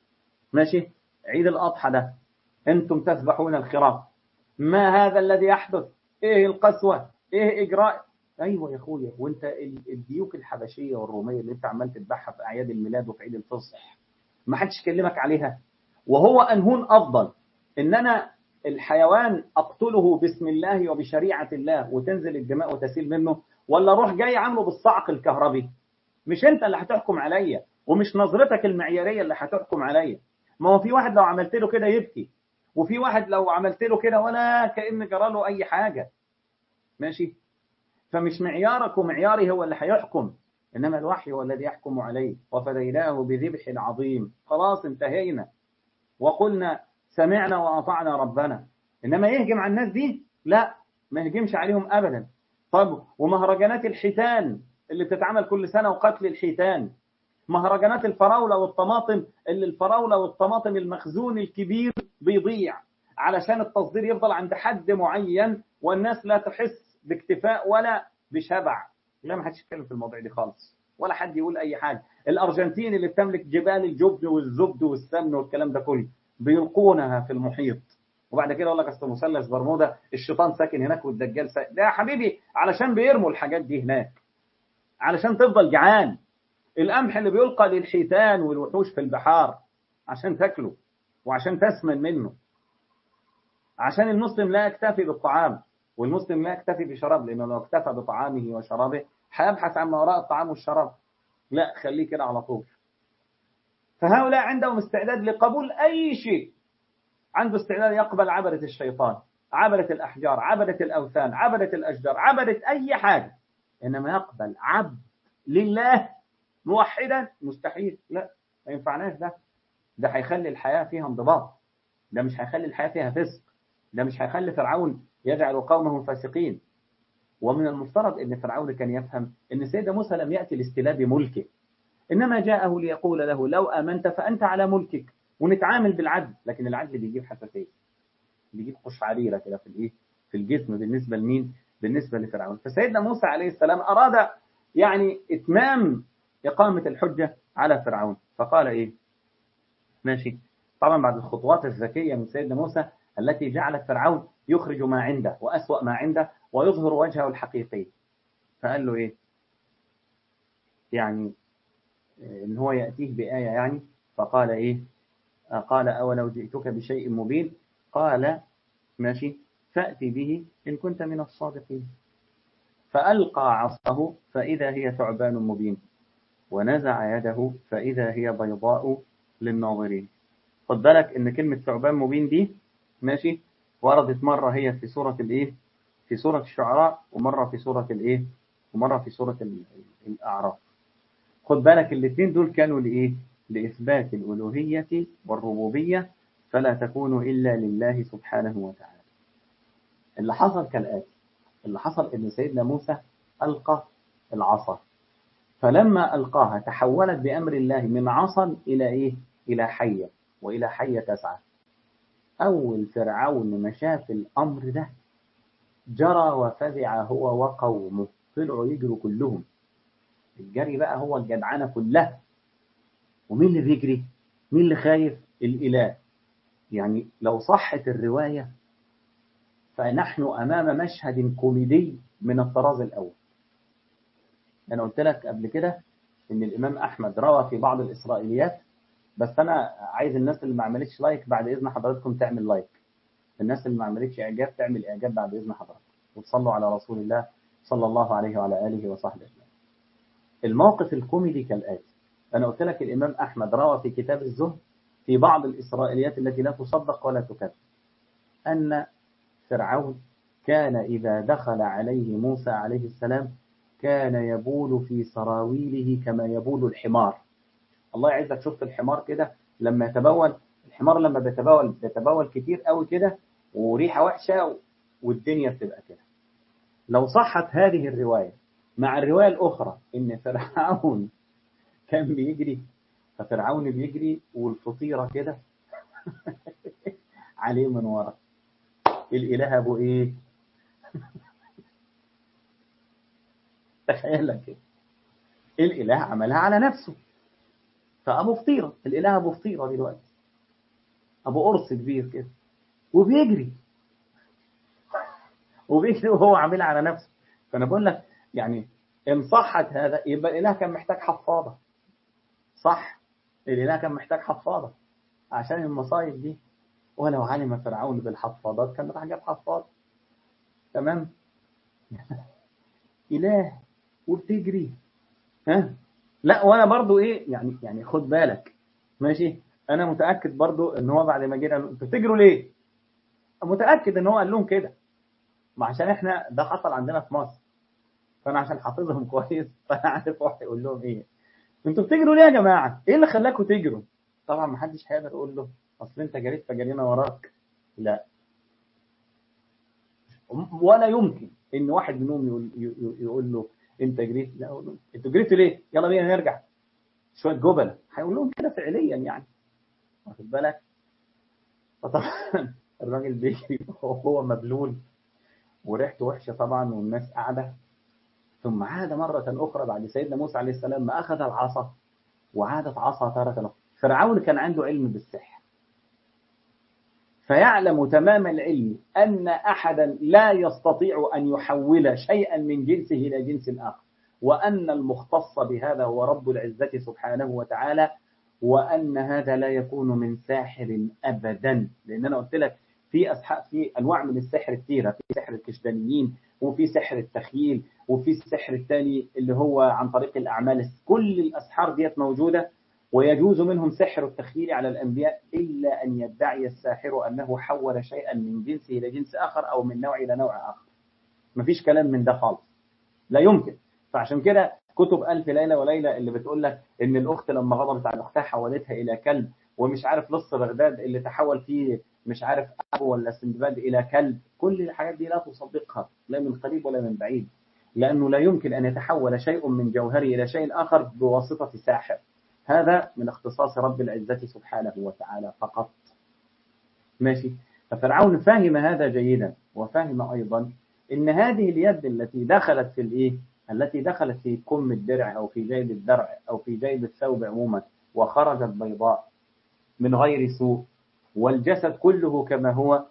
ماشي عيد الاضحى ده انتم تذبحون الخراف ما هذا الذي يحدث ايه القسوه ايه اجراء ايوه يا اخويا وانت الديوك الحبشيه والروميه اللي انت عمال تذبحها في اعياد الميلاد وفي عيد الفصح ما حدش كلمك عليها وهو انهون افضل ان انا الحيوان اقتله بسم الله وبشريعه الله وتنزل الدماء وتسيل منه ولا اروح جاي عامله بالصعق الكهربي مش انت اللي هتحكم عليا ومش نظرتك المعياريه اللي هتحكم عليا ما هو في واحد لو عملت له كده يبكي وفي واحد لو عملت له كده ولا كأن جرى له اي حاجه ماشي فمش معيارك ومعياري هو اللي هيحكم انما الوحي هو الذي يحكم عليه وفديناه بذبح عظيم خلاص انتهينا وقلنا سمعنا وأطعنا ربنا إنما يهجم على الناس دي لا ما يهجمش عليهم أبدا طب ومهرجانات الحيتان اللي بتتعمل كل سنة وقتل الحيتان مهرجانات الفراولة والطماطم اللي الفراولة والطماطم المخزون الكبير بيضيع علشان التصدير يفضل عند حد معين والناس لا تحس باكتفاء ولا بشبع لا ما حدش يتكلم في الموضوع دي خالص ولا حد يقول اي حاجه الارجنتين اللي بتملك جبال الجبن والزبد والسمن والكلام ده كله بيلقونها في المحيط وبعد كده يقول لك اصل مثلث برمودا الشيطان ساكن هناك والدجال ساكن ده يا حبيبي علشان بيرموا الحاجات دي هناك علشان تفضل جعان القمح اللي بيلقى للحيتان والوحوش في البحار عشان تاكله وعشان تسمن منه عشان المسلم لا يكتفي بالطعام والمسلم لا يكتفي بشراب لانه لو اكتفى بطعامه وشرابه هيبحث عن ما وراء الطعام والشراب لا خليه كده على طول فهؤلاء عندهم استعداد لقبول أي شيء عنده استعداد يقبل عبدة الشيطان عبدة الأحجار عبدة الأوثان عبدة الأشجار عبدة أي حاجة إنما يقبل عبد لله موحدا مستحيل لا ما ينفعناش ده ده هيخلي الحياة فيها انضباط ده مش هيخلي الحياة فيها فسق ده مش هيخلي فرعون يجعل قومه فاسقين ومن المفترض ان فرعون كان يفهم ان سيدنا موسى لم يأتي لاستلاب ملكه إنما جاءه ليقول له لو آمنت فأنت على ملكك ونتعامل بالعدل لكن العدل بيجيب حساسية بيجيب قشعريرة كده في الإيه في الجسم بالنسبة لمين بالنسبة لفرعون فسيدنا موسى عليه السلام أراد يعني إتمام إقامة الحجة على فرعون فقال إيه ماشي طبعا بعد الخطوات الذكية من سيدنا موسى التي جعلت فرعون يخرج ما عنده وأسوأ ما عنده ويظهر وجهه الحقيقي فقال له إيه يعني إن هو يأتيه بآية يعني فقال إيه قال أولو جئتك بشيء مبين قال ماشي فأتي به إن كنت من الصادقين فألقى عصاه فإذا هي ثعبان مبين ونزع يده فإذا هي بيضاء للناظرين خد بالك إن كلمة ثعبان مبين دي ماشي وردت مرة هي في سورة الإيه في سورة الشعراء ومرة في سورة الإيه ومرة في سورة الأعراف خد بالك الاثنين دول كانوا لإيه لإثبات الألوهية والربوبية فلا تكون إلا لله سبحانه وتعالى اللي حصل كالآتي اللي حصل إن سيدنا موسى ألقى العصا فلما ألقاها تحولت بأمر الله من عصا إلى إيه إلى حية وإلى حية تسعى أول فرعون ما شاف الأمر ده جرى وفزع هو وقومه طلعوا يجروا كلهم الجري بقى هو الجدعنة كلها ومين اللي بيجري مين اللي خايف الإله يعني لو صحت الرواية فنحن أمام مشهد كوميدي من الطراز الأول أنا قلت لك قبل كده إن الإمام أحمد روى في بعض الإسرائيليات بس أنا عايز الناس اللي ما عملتش لايك بعد إذن حضراتكم تعمل لايك الناس اللي ما عملتش إعجاب تعمل إعجاب بعد إذن حضراتكم وتصلوا على رسول الله صلى الله عليه وعلى آله وصحبه أجمعين الموقف الكوميدي كالآتي أنا قلت لك الإمام أحمد روى في كتاب الزهد في بعض الإسرائيليات التي لا تصدق ولا تكذب أن فرعون كان إذا دخل عليه موسى عليه السلام كان يبول في سراويله كما يبول الحمار الله يعزك شفت الحمار كده لما يتبول الحمار لما بيتبول بيتبول كتير قوي كده وريحة وحشة والدنيا بتبقى كده لو صحت هذه الرواية مع الرواية الأخرى إن فرعون كان بيجري ففرعون بيجري والفطيرة كده عليه من ورا الإله أبو إيه تخيل لك كده الإله عملها على نفسه فأبو فطيرة الإله أبو فطيرة دلوقتي أبو قرص كبير كده وبيجري وبيجري وهو عاملها على نفسه فأنا بقول لك يعني إن صحت هذا يبقى الإله كان محتاج حفاضة صح الإله كان محتاج حفاضة عشان المصايب دي ولو علم فرعون بالحفاضات كان راح جاب حفاض تمام إله وبتجري ها لا وانا برضو ايه يعني يعني خد بالك ماشي انا متاكد برضو ان هو بعد ما جينا انتوا بتجروا ليه متاكد ان هو قال لهم كده ما عشان احنا ده حصل عندنا في مصر فانا عشان حافظهم كويس فانا عارف هو هيقول لهم ايه انتوا بتجروا ليه يا جماعه ايه اللي خلاكم تجروا طبعا ما حدش هيقدر يقول له اصل انت جريت فجرينا وراك لا ولا يمكن ان واحد منهم يقول, يقول له انت جريت لا اقول لهم انتوا جريتوا ليه يلا بينا نرجع شويه جبله هيقول لهم كده فعليا يعني واخد بالك فطبعا الراجل بيجري وهو مبلول وريحته وحشه طبعا والناس قاعده ثم عاد مرة أخرى بعد سيدنا موسى عليه السلام ما أخذ العصا وعادت عصا تارة أخرى فرعون كان عنده علم بالسحر فيعلم تمام العلم أن أحدا لا يستطيع أن يحول شيئا من جنسه إلى جنس آخر وأن المختص بهذا هو رب العزة سبحانه وتعالى وأن هذا لا يكون من ساحر أبدا لأن أنا قلت لك في أسحاء في أنواع من السحر كثيرة في سحر الكشدانيين وفي سحر التخييل وفي السحر الثاني اللي هو عن طريق الأعمال كل الأسحار ديت موجودة ويجوز منهم سحر التخييل على الأنبياء إلا أن يدعي الساحر أنه حول شيئا من جنسه إلى جنس آخر أو من نوع إلى نوع آخر مفيش كلام من ده خالص لا يمكن فعشان كده كتب ألف ليلة وليلة اللي بتقول لك إن الأخت لما غضبت على أختها حولتها إلى كلب ومش عارف لص بغداد اللي تحول فيه مش عارف أبو ولا سندباد إلى كلب كل الحاجات دي لا تصدقها لا من قريب ولا من بعيد لأنه لا يمكن أن يتحول شيء من جوهره إلى شيء آخر بواسطة ساحر هذا من اختصاص رب العزة سبحانه وتعالى فقط ماشي ففرعون فهم هذا جيدا وفهم أيضا إن هذه اليد التي دخلت في الإيه التي دخلت في كم الدرع أو في جيب الدرع أو في جيب الثوب عموما وخرجت بيضاء من غير سوء والجسد كله كما هو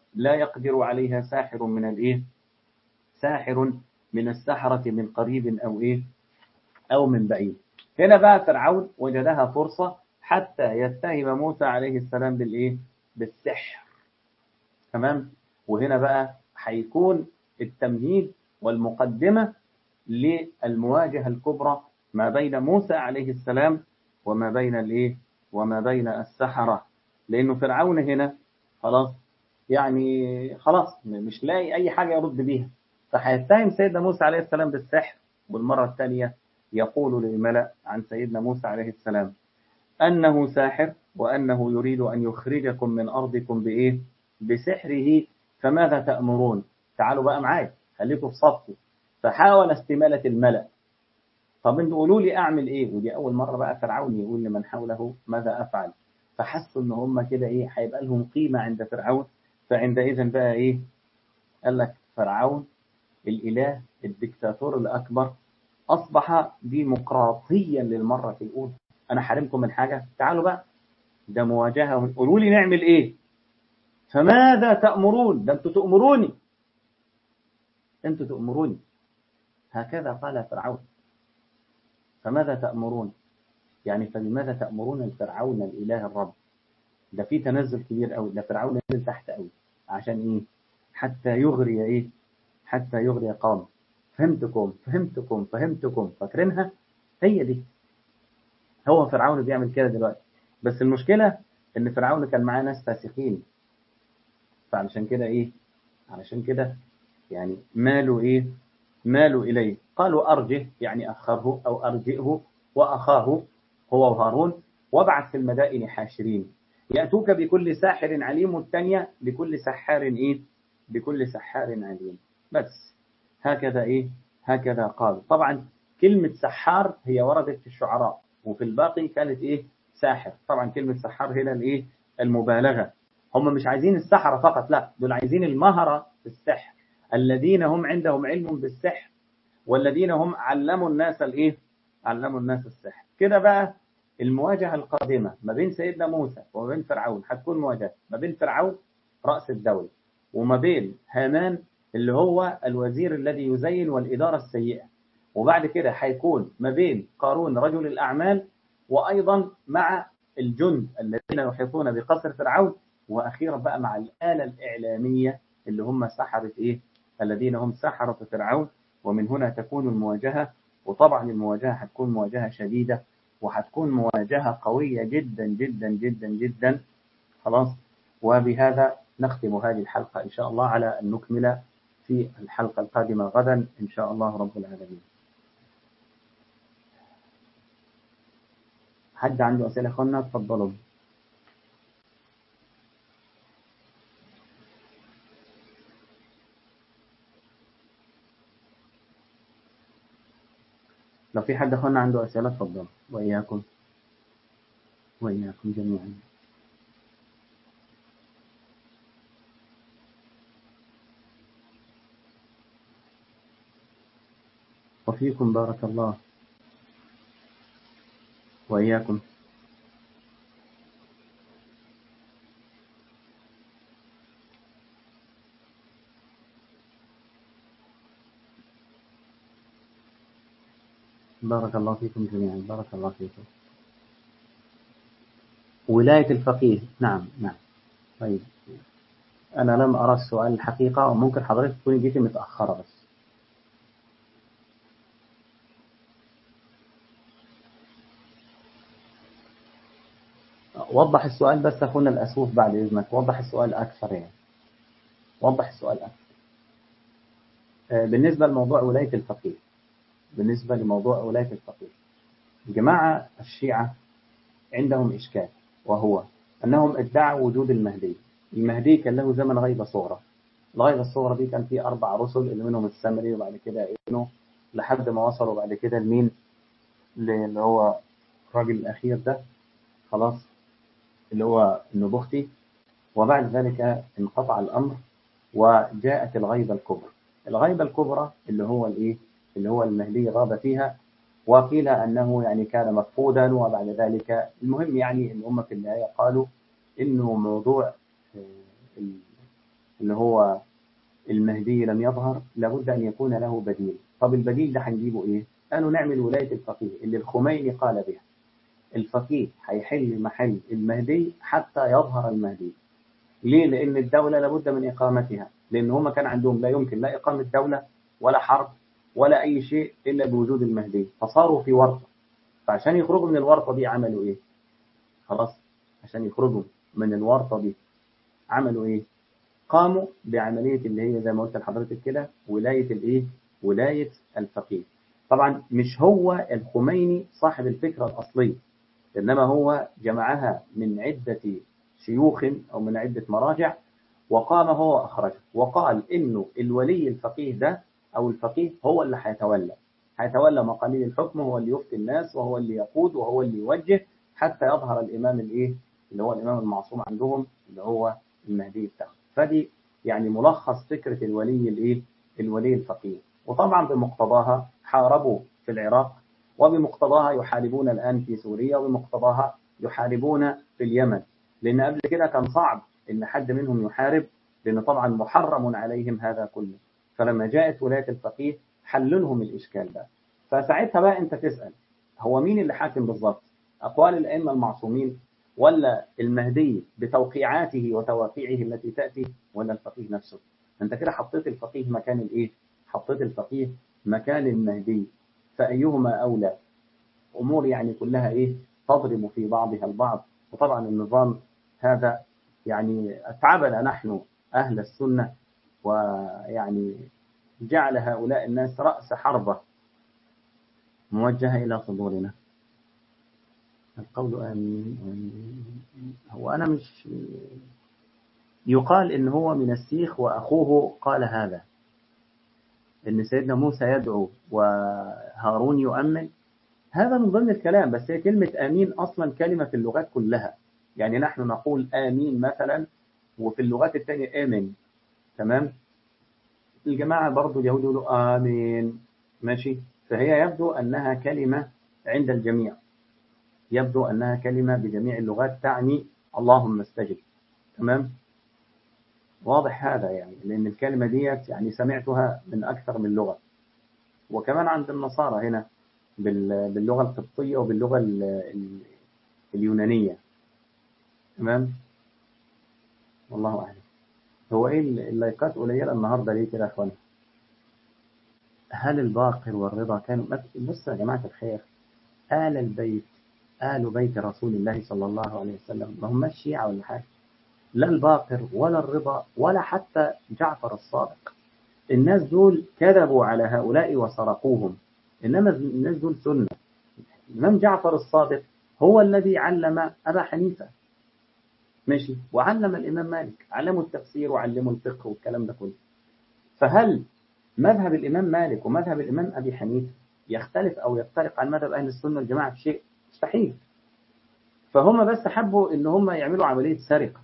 لا يقدر عليها ساحر من الإيه ساحر من السحرة من قريب أو إيه أو من بعيد هنا بقى فرعون وجدها فرصة حتى يتهم موسى عليه السلام بالإيه بالسحر تمام وهنا بقى هيكون التمهيد والمقدمة للمواجهة الكبرى ما بين موسى عليه السلام وما بين الايه وما بين السحرة لأنه فرعون هنا خلاص يعني خلاص مش لاقي أي حاجة يرد بيها فهيتهم سيدنا موسى عليه السلام بالسحر والمرة الثانية يقول للملأ عن سيدنا موسى عليه السلام أنه ساحر وأنه يريد أن يخرجكم من أرضكم بإيه بسحره فماذا تأمرون تعالوا بقى معايا خليكم في صفي فحاول استمالة الملأ طب انتوا قولوا لي اعمل ايه ودي اول مره بقى فرعون يقول لمن حوله ماذا افعل فحسوا ان هم كده ايه هيبقى لهم قيمه عند فرعون فعندئذ بقى ايه قال لك فرعون الاله الدكتاتور الاكبر اصبح ديمقراطيا للمره الاولى انا حارمكم من حاجه تعالوا بقى ده مواجهه قولوا لي نعمل ايه فماذا تأمرون ده انتوا تأمروني انتوا تأمروني هكذا قال فرعون فماذا تأمرون يعني فبماذا تأمرون الفرعون الإله الرب ده في تنزل كبير قوي ده فرعون نزل تحت قوي عشان ايه حتى يغري ايه حتى يغري قوم فهمتكم فهمتكم فهمتكم فاكرينها هي دي هو فرعون بيعمل كده دلوقتي بس المشكلة ان فرعون كان معاه ناس فاسقين فعلشان كده ايه علشان كده يعني مالوا ايه مالوا إليه قالوا أرجه يعني أخره أو أرجئه وأخاه هو وهارون وابعث في المدائن حاشرين يأتوك بكل ساحر عليم الثانية بكل سحار إيه بكل سحار عليم بس هكذا إيه هكذا قال طبعا كلمة سحار هي وردت في الشعراء وفي الباقي كانت إيه ساحر طبعا كلمة سحار هنا الإيه المبالغة هم مش عايزين السحرة فقط لا دول عايزين المهرة في السحر الذين هم عندهم علم بالسحر والذين هم علموا الناس الايه علموا الناس السحر كده بقى المواجهة القادمة ما بين سيدنا موسى وما بين فرعون هتكون مواجهة ما بين فرعون رأس الدولة وما بين هامان اللي هو الوزير الذي يزين والإدارة السيئة وبعد كده هيكون ما بين قارون رجل الأعمال وأيضا مع الجند الذين يحيطون بقصر فرعون وأخيرا بقى مع الآلة الإعلامية اللي هم سحرة إيه الذين هم سحرة فرعون ومن هنا تكون المواجهة وطبعا المواجهة هتكون مواجهة شديدة وهتكون مواجهة قوية جدا جدا جدا جدا خلاص وبهذا نختم هذه الحلقة إن شاء الله على أن نكمل في الحلقة القادمة غدا إن شاء الله رب العالمين حد عنده أسئلة أخوانا تفضلوا لو في حد أخوانا عنده أسئلة تفضل وإياكم وإياكم جميعا وفيكم بارك الله وإياكم بارك الله فيكم جميعا بارك الله فيكم ولاية الفقيه نعم نعم طيب أنا لم أرى السؤال الحقيقة وممكن حضرتك تكوني جيتي متأخرة بس وضح السؤال بس أخونا الأسوف بعد إذنك وضح السؤال أكثر يعني وضح السؤال أكثر بالنسبة لموضوع ولاية الفقيه بالنسبة لموضوع ولاية الفقيه جماعة الشيعة عندهم إشكال وهو أنهم ادعوا وجود المهدي المهدي كان له زمن غيبة صغرى الغيبة الصغرى دي كان فيه أربع رسل اللي منهم السمري وبعد كده ابنه لحد ما وصلوا بعد كده لمين اللي هو الراجل الأخير ده خلاص اللي هو النبختي وبعد ذلك انقطع الأمر وجاءت الغيبة الكبرى الغيبة الكبرى اللي هو الإيه اللي هو المهدي غاب فيها وقيل أنه يعني كان مفقودا وبعد ذلك المهم يعني إن هم في النهاية قالوا إنه موضوع اللي هو المهدي لم يظهر لابد أن يكون له بديل طب البديل ده هنجيبه إيه؟ قالوا نعمل ولاية الفقيه اللي الخميني قال بها الفقيه هيحل محل المهدي حتى يظهر المهدي ليه؟ لأن الدولة لابد من إقامتها لأن هم كان عندهم لا يمكن لا إقامة دولة ولا حرب ولا أي شيء إلا بوجود المهدي فصاروا في ورطة فعشان يخرجوا من الورطة دي عملوا إيه؟ خلاص عشان يخرجوا من الورطة دي عملوا إيه؟ قاموا بعملية اللي هي زي ما قلت لحضرتك كده ولاية الإيه؟ ولاية الفقيه طبعا مش هو الخميني صاحب الفكرة الأصلية إنما هو جمعها من عدة شيوخ أو من عدة مراجع وقام هو أخرجه وقال إنه الولي الفقيه ده أو الفقيه هو اللي هيتولى هيتولى مقاليد الحكم هو اللي يفتي الناس وهو اللي يقود وهو اللي يوجه حتى يظهر الإمام الإيه اللي هو الإمام المعصوم عندهم اللي هو المهدي بتاعه فدي يعني ملخص فكرة الولي الإيه الولي الفقيه وطبعا بمقتضاها حاربوا في العراق وبمقتضاها يحاربون الآن في سوريا وبمقتضاها يحاربون في اليمن لأن قبل كده كان صعب إن حد منهم يحارب لأن طبعا محرم عليهم هذا كله فلما جاءت ولاية الفقيه حللهم الإشكال ده فساعتها بقى أنت تسأل هو مين اللي حاكم بالظبط أقوال الأئمة المعصومين ولا المهدي بتوقيعاته وتواقيعه التي تأتي ولا الفقيه نفسه أنت كده حطيت الفقيه مكان الإيه حطيت الفقيه مكان المهدي فأيهما أولى أمور يعني كلها إيه تضرب في بعضها البعض وطبعا النظام هذا يعني أتعبنا نحن أهل السنة ويعني جعل هؤلاء الناس رأس حربة موجهة إلى صدورنا القول آمين هو أنا مش يقال إن هو من السيخ وأخوه قال هذا إن سيدنا موسى يدعو وهارون يؤمن هذا من ضمن الكلام بس هي كلمة آمين أصلا كلمة في اللغات كلها يعني نحن نقول آمين مثلا وفي اللغات الثانية آمن تمام الجماعة برضو اليهود يقولوا آمين ماشي فهي يبدو أنها كلمة عند الجميع يبدو أنها كلمة بجميع اللغات تعني اللهم استجب تمام واضح هذا يعني لأن الكلمة ديت يعني سمعتها من أكثر من لغة وكمان عند النصارى هنا باللغة القبطية وباللغة اليونانية تمام والله أعلم هو إيه اللايكات قليلة النهاردة ليه كده يا أخوانا هل الباقر والرضا كانوا بصوا يا جماعة الخير آل البيت آل بيت رسول الله صلى الله عليه وسلم ما هم الشيعة ولا حاجة لا الباقر ولا الرضا ولا حتى جعفر الصادق الناس دول كذبوا على هؤلاء وسرقوهم إنما الناس دول سنة الإمام جعفر الصادق هو الذي علم أبا حنيفة ماشي وعلم الإمام مالك علموا التفسير وعلموا الفقه والكلام ده كله فهل مذهب الإمام مالك ومذهب الإمام أبي حنيفة يختلف أو يفترق عن مذهب أهل السنة والجماعة في شيء مستحيل فهم بس حبوا إن هم يعملوا عملية سرقة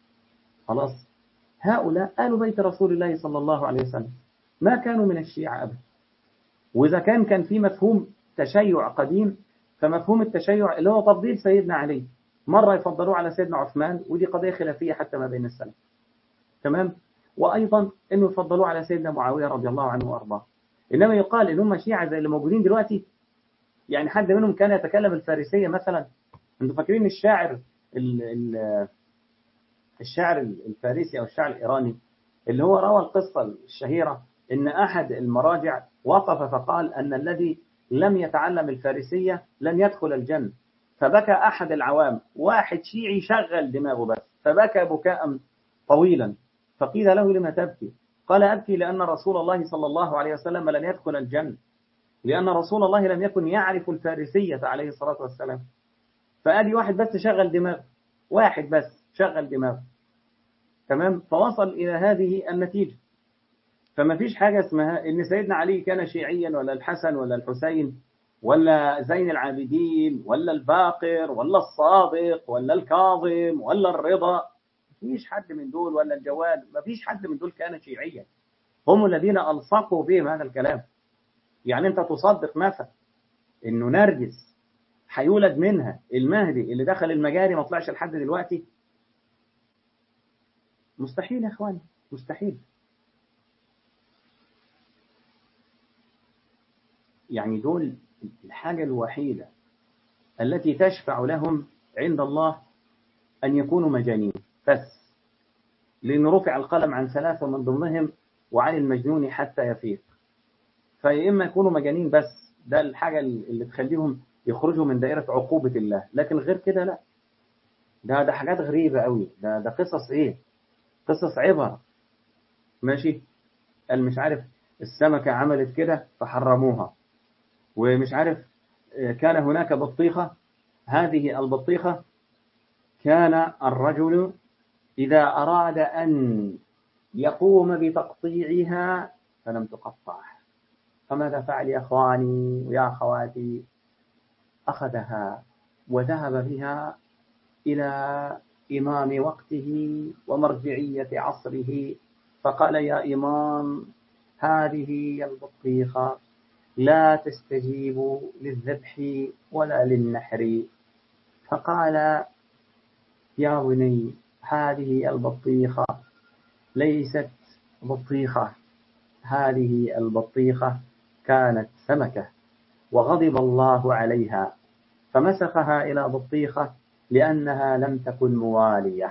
خلاص هؤلاء آل بيت رسول الله صلى الله عليه وسلم ما كانوا من الشيعة أبدا وإذا كان كان في مفهوم تشيع قديم فمفهوم التشيع اللي هو تفضيل سيدنا علي مرة يفضلوه على سيدنا عثمان ودي قضية خلافية حتى ما بين السلف تمام وأيضا أنه يفضلوه على سيدنا معاوية رضي الله عنه وأرضاه إنما يقال إن هم شيعة زي اللي موجودين دلوقتي يعني حد منهم كان يتكلم الفارسية مثلا أنتم فاكرين الشاعر ال ال الشاعر الفارسي أو الشاعر الإيراني اللي هو روى القصة الشهيرة إن أحد المراجع وقف فقال أن الذي لم يتعلم الفارسية لن يدخل الجنة فبكى أحد العوام واحد شيعي شغل دماغه بس فبكى بكاء طويلا فقيل له لما تبكي قال أبكي لأن رسول الله صلى الله عليه وسلم لن يدخل الجنة لأن رسول الله لم يكن يعرف الفارسية عليه الصلاة والسلام فأدي واحد بس شغل دماغه واحد بس شغل دماغه تمام فوصل إلى هذه النتيجة فما فيش حاجة اسمها إن سيدنا علي كان شيعيا ولا الحسن ولا الحسين ولا زين العابدين ولا الباقر ولا الصادق ولا الكاظم ولا الرضا مفيش حد من دول ولا الجواد مفيش حد من دول كان شيعيا هم الذين ألصقوا بهم هذا الكلام يعني أنت تصدق مثلا إنه نرجس هيولد منها المهدي اللي دخل المجاري ما طلعش لحد دلوقتي مستحيل يا اخواني مستحيل يعني دول الحاجة الوحيدة التي تشفع لهم عند الله أن يكونوا مجانين بس لأن رفع القلم عن ثلاثة من ضمنهم وعن المجنون حتى يفيق فيا إما يكونوا مجانين بس ده الحاجة اللي تخليهم يخرجوا من دائرة عقوبة الله لكن غير كده لا ده ده حاجات غريبة قوي ده ده قصص ايه قصص عبر ماشي قال مش عارف السمكة عملت كده فحرموها ومش عارف كان هناك بطيخة هذه البطيخة كان الرجل إذا أراد أن يقوم بتقطيعها فلم تقطع فماذا فعل يا أخواني ويا أخواتي أخذها وذهب بها إلى إمام وقته ومرجعية عصره فقال يا إمام هذه البطيخة لا تستجيب للذبح ولا للنحر فقال يا بني هذه البطيخة ليست بطيخة هذه البطيخة كانت سمكة وغضب الله عليها فمسخها إلى بطيخة لأنها لم تكن موالية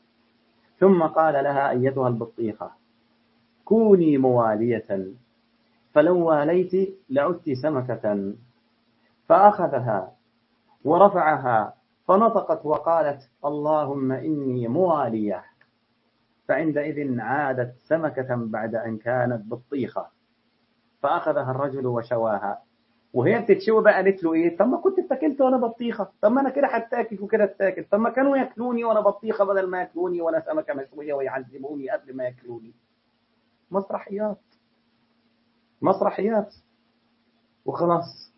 ثم قال لها أيتها البطيخة كوني موالية فلو واليت لعدت سمكة فأخذها ورفعها فنطقت وقالت اللهم إني موالية فعندئذ عادت سمكة بعد أن كانت بطيخة فأخذها الرجل وشواها وهي بتتشوي بقى قالت له ايه طب ما كنت اتاكلت وانا بطيخه طب ما انا كده هتاكل وكده اتاكل طب ما كانوا ياكلوني وانا بطيخه بدل ما ياكلوني وانا سمكه مشويه ويعذبوني قبل ما ياكلوني مسرحيات مسرحيات وخلاص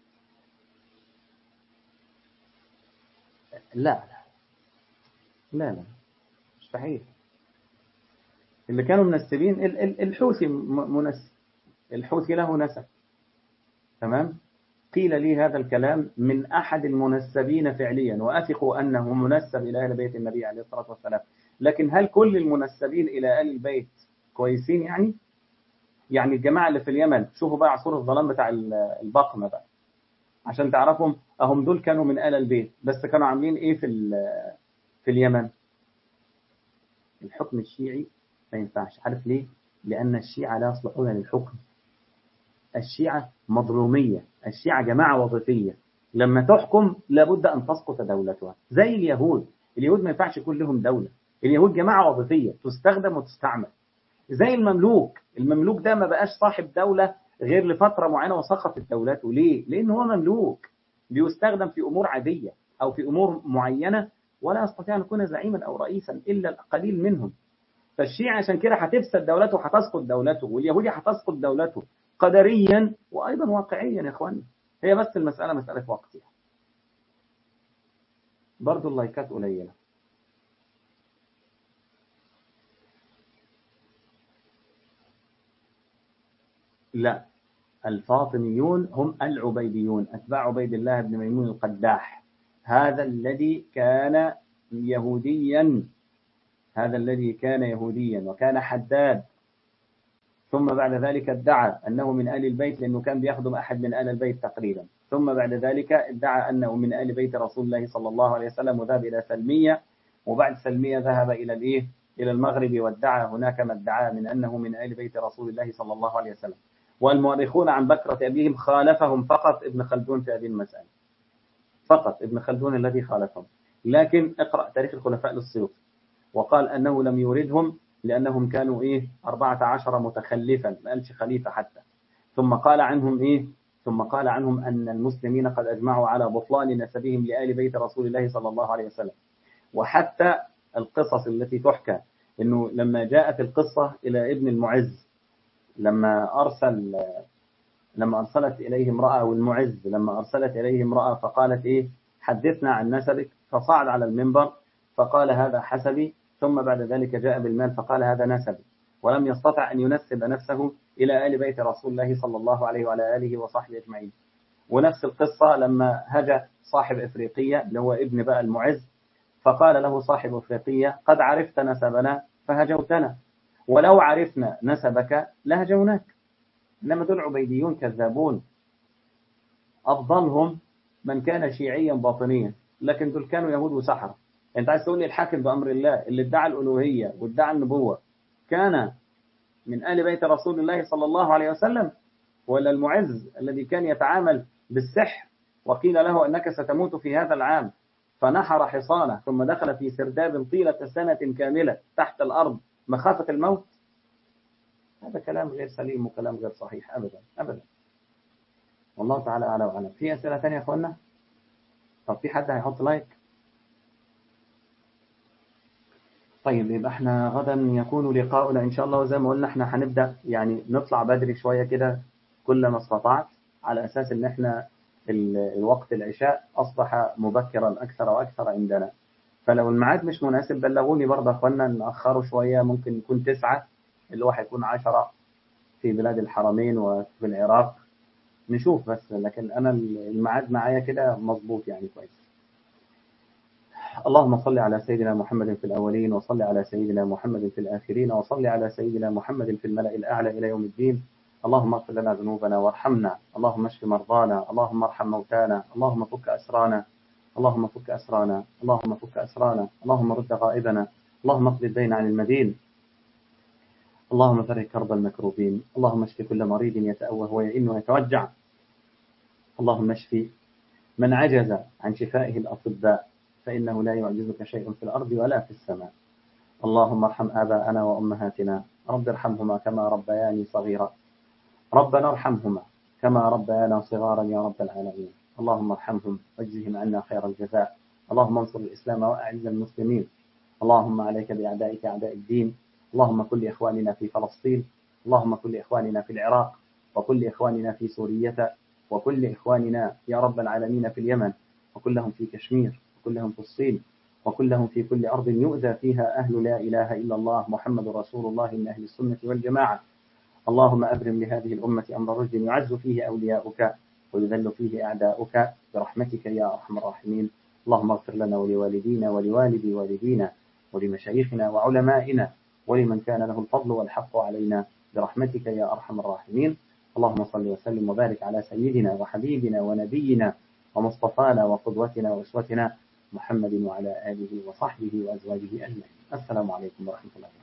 لا لا لا لا مستحيل اللي كانوا منسبين الحوثي منسب الحوثي له نسب تمام قيل لي هذا الكلام من أحد المنسبين فعليا وأثقوا أنه منسب إلى أهل بيت النبي عليه الصلاة والسلام لكن هل كل المنسبين إلى آل البيت كويسين يعني يعني الجماعة اللي في اليمن شوفوا بقى عصور الظلام بتاع البقمة بقى عشان تعرفهم أهم دول كانوا من آل البيت بس كانوا عاملين إيه في في اليمن الحكم الشيعي ما ينفعش عارف ليه لأن الشيعة لا يصلحون للحكم الشيعة مظلومية الشيعة جماعة وظيفية لما تحكم لابد أن تسقط دولتها زي اليهود اليهود ما ينفعش يكون لهم دولة اليهود جماعة وظيفية تستخدم وتستعمل زي المملوك المملوك ده ما بقاش صاحب دولة غير لفترة معينة وسقطت دولته ليه؟ لأنه هو مملوك بيستخدم في أمور عادية أو في أمور معينة ولا يستطيع أن يكون زعيما أو رئيسا إلا القليل منهم فالشيعة عشان كده هتفسد دولته وهتسقط دولته واليهودي هتسقط دولته قدريا وأيضا واقعيا يا إخواني هي بس المسألة مسألة وقتها برضو اللايكات قليلة لا الفاطميون هم العبيديون أتباع عبيد الله بن ميمون القداح هذا الذي كان يهوديا هذا الذي كان يهوديا وكان حداد ثم بعد ذلك ادعى أنه من آل البيت لأنه كان بيخدم أحد من آل البيت تقريبا ثم بعد ذلك ادعى أنه من آل بيت رسول الله صلى الله عليه وسلم وذهب إلى سلمية وبعد سلمية ذهب إلى الإيه إلى المغرب وادعى هناك ما ادعى من أنه من آل بيت رسول الله صلى الله عليه وسلم والمؤرخون عن بكرة أبيهم خالفهم فقط ابن خلدون في هذه المسألة فقط ابن خلدون الذي خالفهم لكن اقرأ تاريخ الخلفاء للسيوطي وقال أنه لم يوردهم لأنهم كانوا إيه 14 متخلفا ما قالش خليفة حتى ثم قال عنهم إيه ثم قال عنهم أن المسلمين قد أجمعوا على بطلان نسبهم لآل بيت رسول الله صلى الله عليه وسلم وحتى القصص التي تحكى أنه لما جاءت القصة إلى ابن المعز لما أرسل لما أرسلت إليه امرأة والمعز لما أرسلت إليه امرأة فقالت إيه حدثنا عن نسبك فصعد على المنبر فقال هذا حسبي ثم بعد ذلك جاء بالمال فقال هذا نسبي ولم يستطع أن ينسب نفسه إلى آل بيت رسول الله صلى الله عليه وعلى آله وصحبه أجمعين ونفس القصة لما هجى صاحب إفريقية اللي هو ابن بقى المعز فقال له صاحب إفريقية قد عرفت نسبنا فهجوتنا ولو عرفنا نسبك لهجوناك إنما دول عبيديون كذابون أفضلهم من كان شيعيا باطنيا لكن دول كانوا يهود وسحرة انت عايز تقول لي الحاكم بأمر الله اللي ادعى الألوهية وادعى النبوة كان من آل بيت رسول الله صلى الله عليه وسلم ولا المعز الذي كان يتعامل بالسحر وقيل له أنك ستموت في هذا العام فنحر حصانه ثم دخل في سرداب طيلة سنة كاملة تحت الأرض مخافة الموت هذا كلام غير سليم وكلام غير صحيح أبدا أبدا والله تعالى أعلى وأعلم في أسئلة ثانية يا أخوانا طب في حد هيحط لايك طيب يبقى احنا غدا يكون لقاؤنا ان شاء الله وزي ما قلنا احنا هنبدا يعني نطلع بدري شويه كده كل ما استطعت على اساس ان احنا الوقت العشاء اصبح مبكرا اكثر واكثر عندنا فلو الميعاد مش مناسب بلغوني برضه اخوانا ناخره شويه ممكن يكون تسعة اللي هو هيكون عشرة في بلاد الحرمين وفي العراق نشوف بس لكن انا الميعاد معايا كده مظبوط يعني كويس اللهم صل على سيدنا محمد في الأولين وصل على سيدنا محمد في الآخرين وصل على سيدنا محمد في الملأ الأعلى إلى يوم الدين اللهم اغفر لنا ذنوبنا وارحمنا اللهم اشف مرضانا اللهم ارحم موتانا اللهم فك أسرانا اللهم فك أسرانا اللهم فك أسرانا اللهم رد غائبنا اللهم اقض الدين عن المدين اللهم فرج كرب المكروبين اللهم اشف كل مريض يتأوه ويئن ويتوجع اللهم اشف من عجز عن شفائه الأطباء فإنه لا يعجزك شيء في الأرض ولا في السماء اللهم ارحم آباءنا وأمهاتنا رب ارحمهما كما ربياني صغيرا ربنا ارحمهما كما ربيانا صغارا يا رب العالمين اللهم ارحمهم واجزهم عنا خير الجزاء اللهم انصر الإسلام وأعز المسلمين اللهم عليك بأعدائك أعداء الدين اللهم كل إخواننا في فلسطين اللهم كل إخواننا في العراق وكل إخواننا في سورية وكل إخواننا يا رب العالمين في اليمن وكلهم في كشمير وكلهم في الصين وكلهم في كل أرض يؤذى فيها أهل لا إله إلا الله محمد رسول الله من أهل السنة والجماعة اللهم أبرم لهذه الأمة أمر رشد يعز فيه أولياؤك ويذل فيه أعداؤك برحمتك يا أرحم الراحمين اللهم اغفر لنا ولوالدينا ولوالدي والدينا ولمشايخنا وعلمائنا ولمن كان له الفضل والحق علينا برحمتك يا أرحم الراحمين اللهم صل وسلم وبارك على سيدنا وحبيبنا ونبينا ومصطفانا وقدوتنا وأسوتنا محمد وعلى آله وصحبه وأزواجه أجمعين السلام عليكم ورحمة الله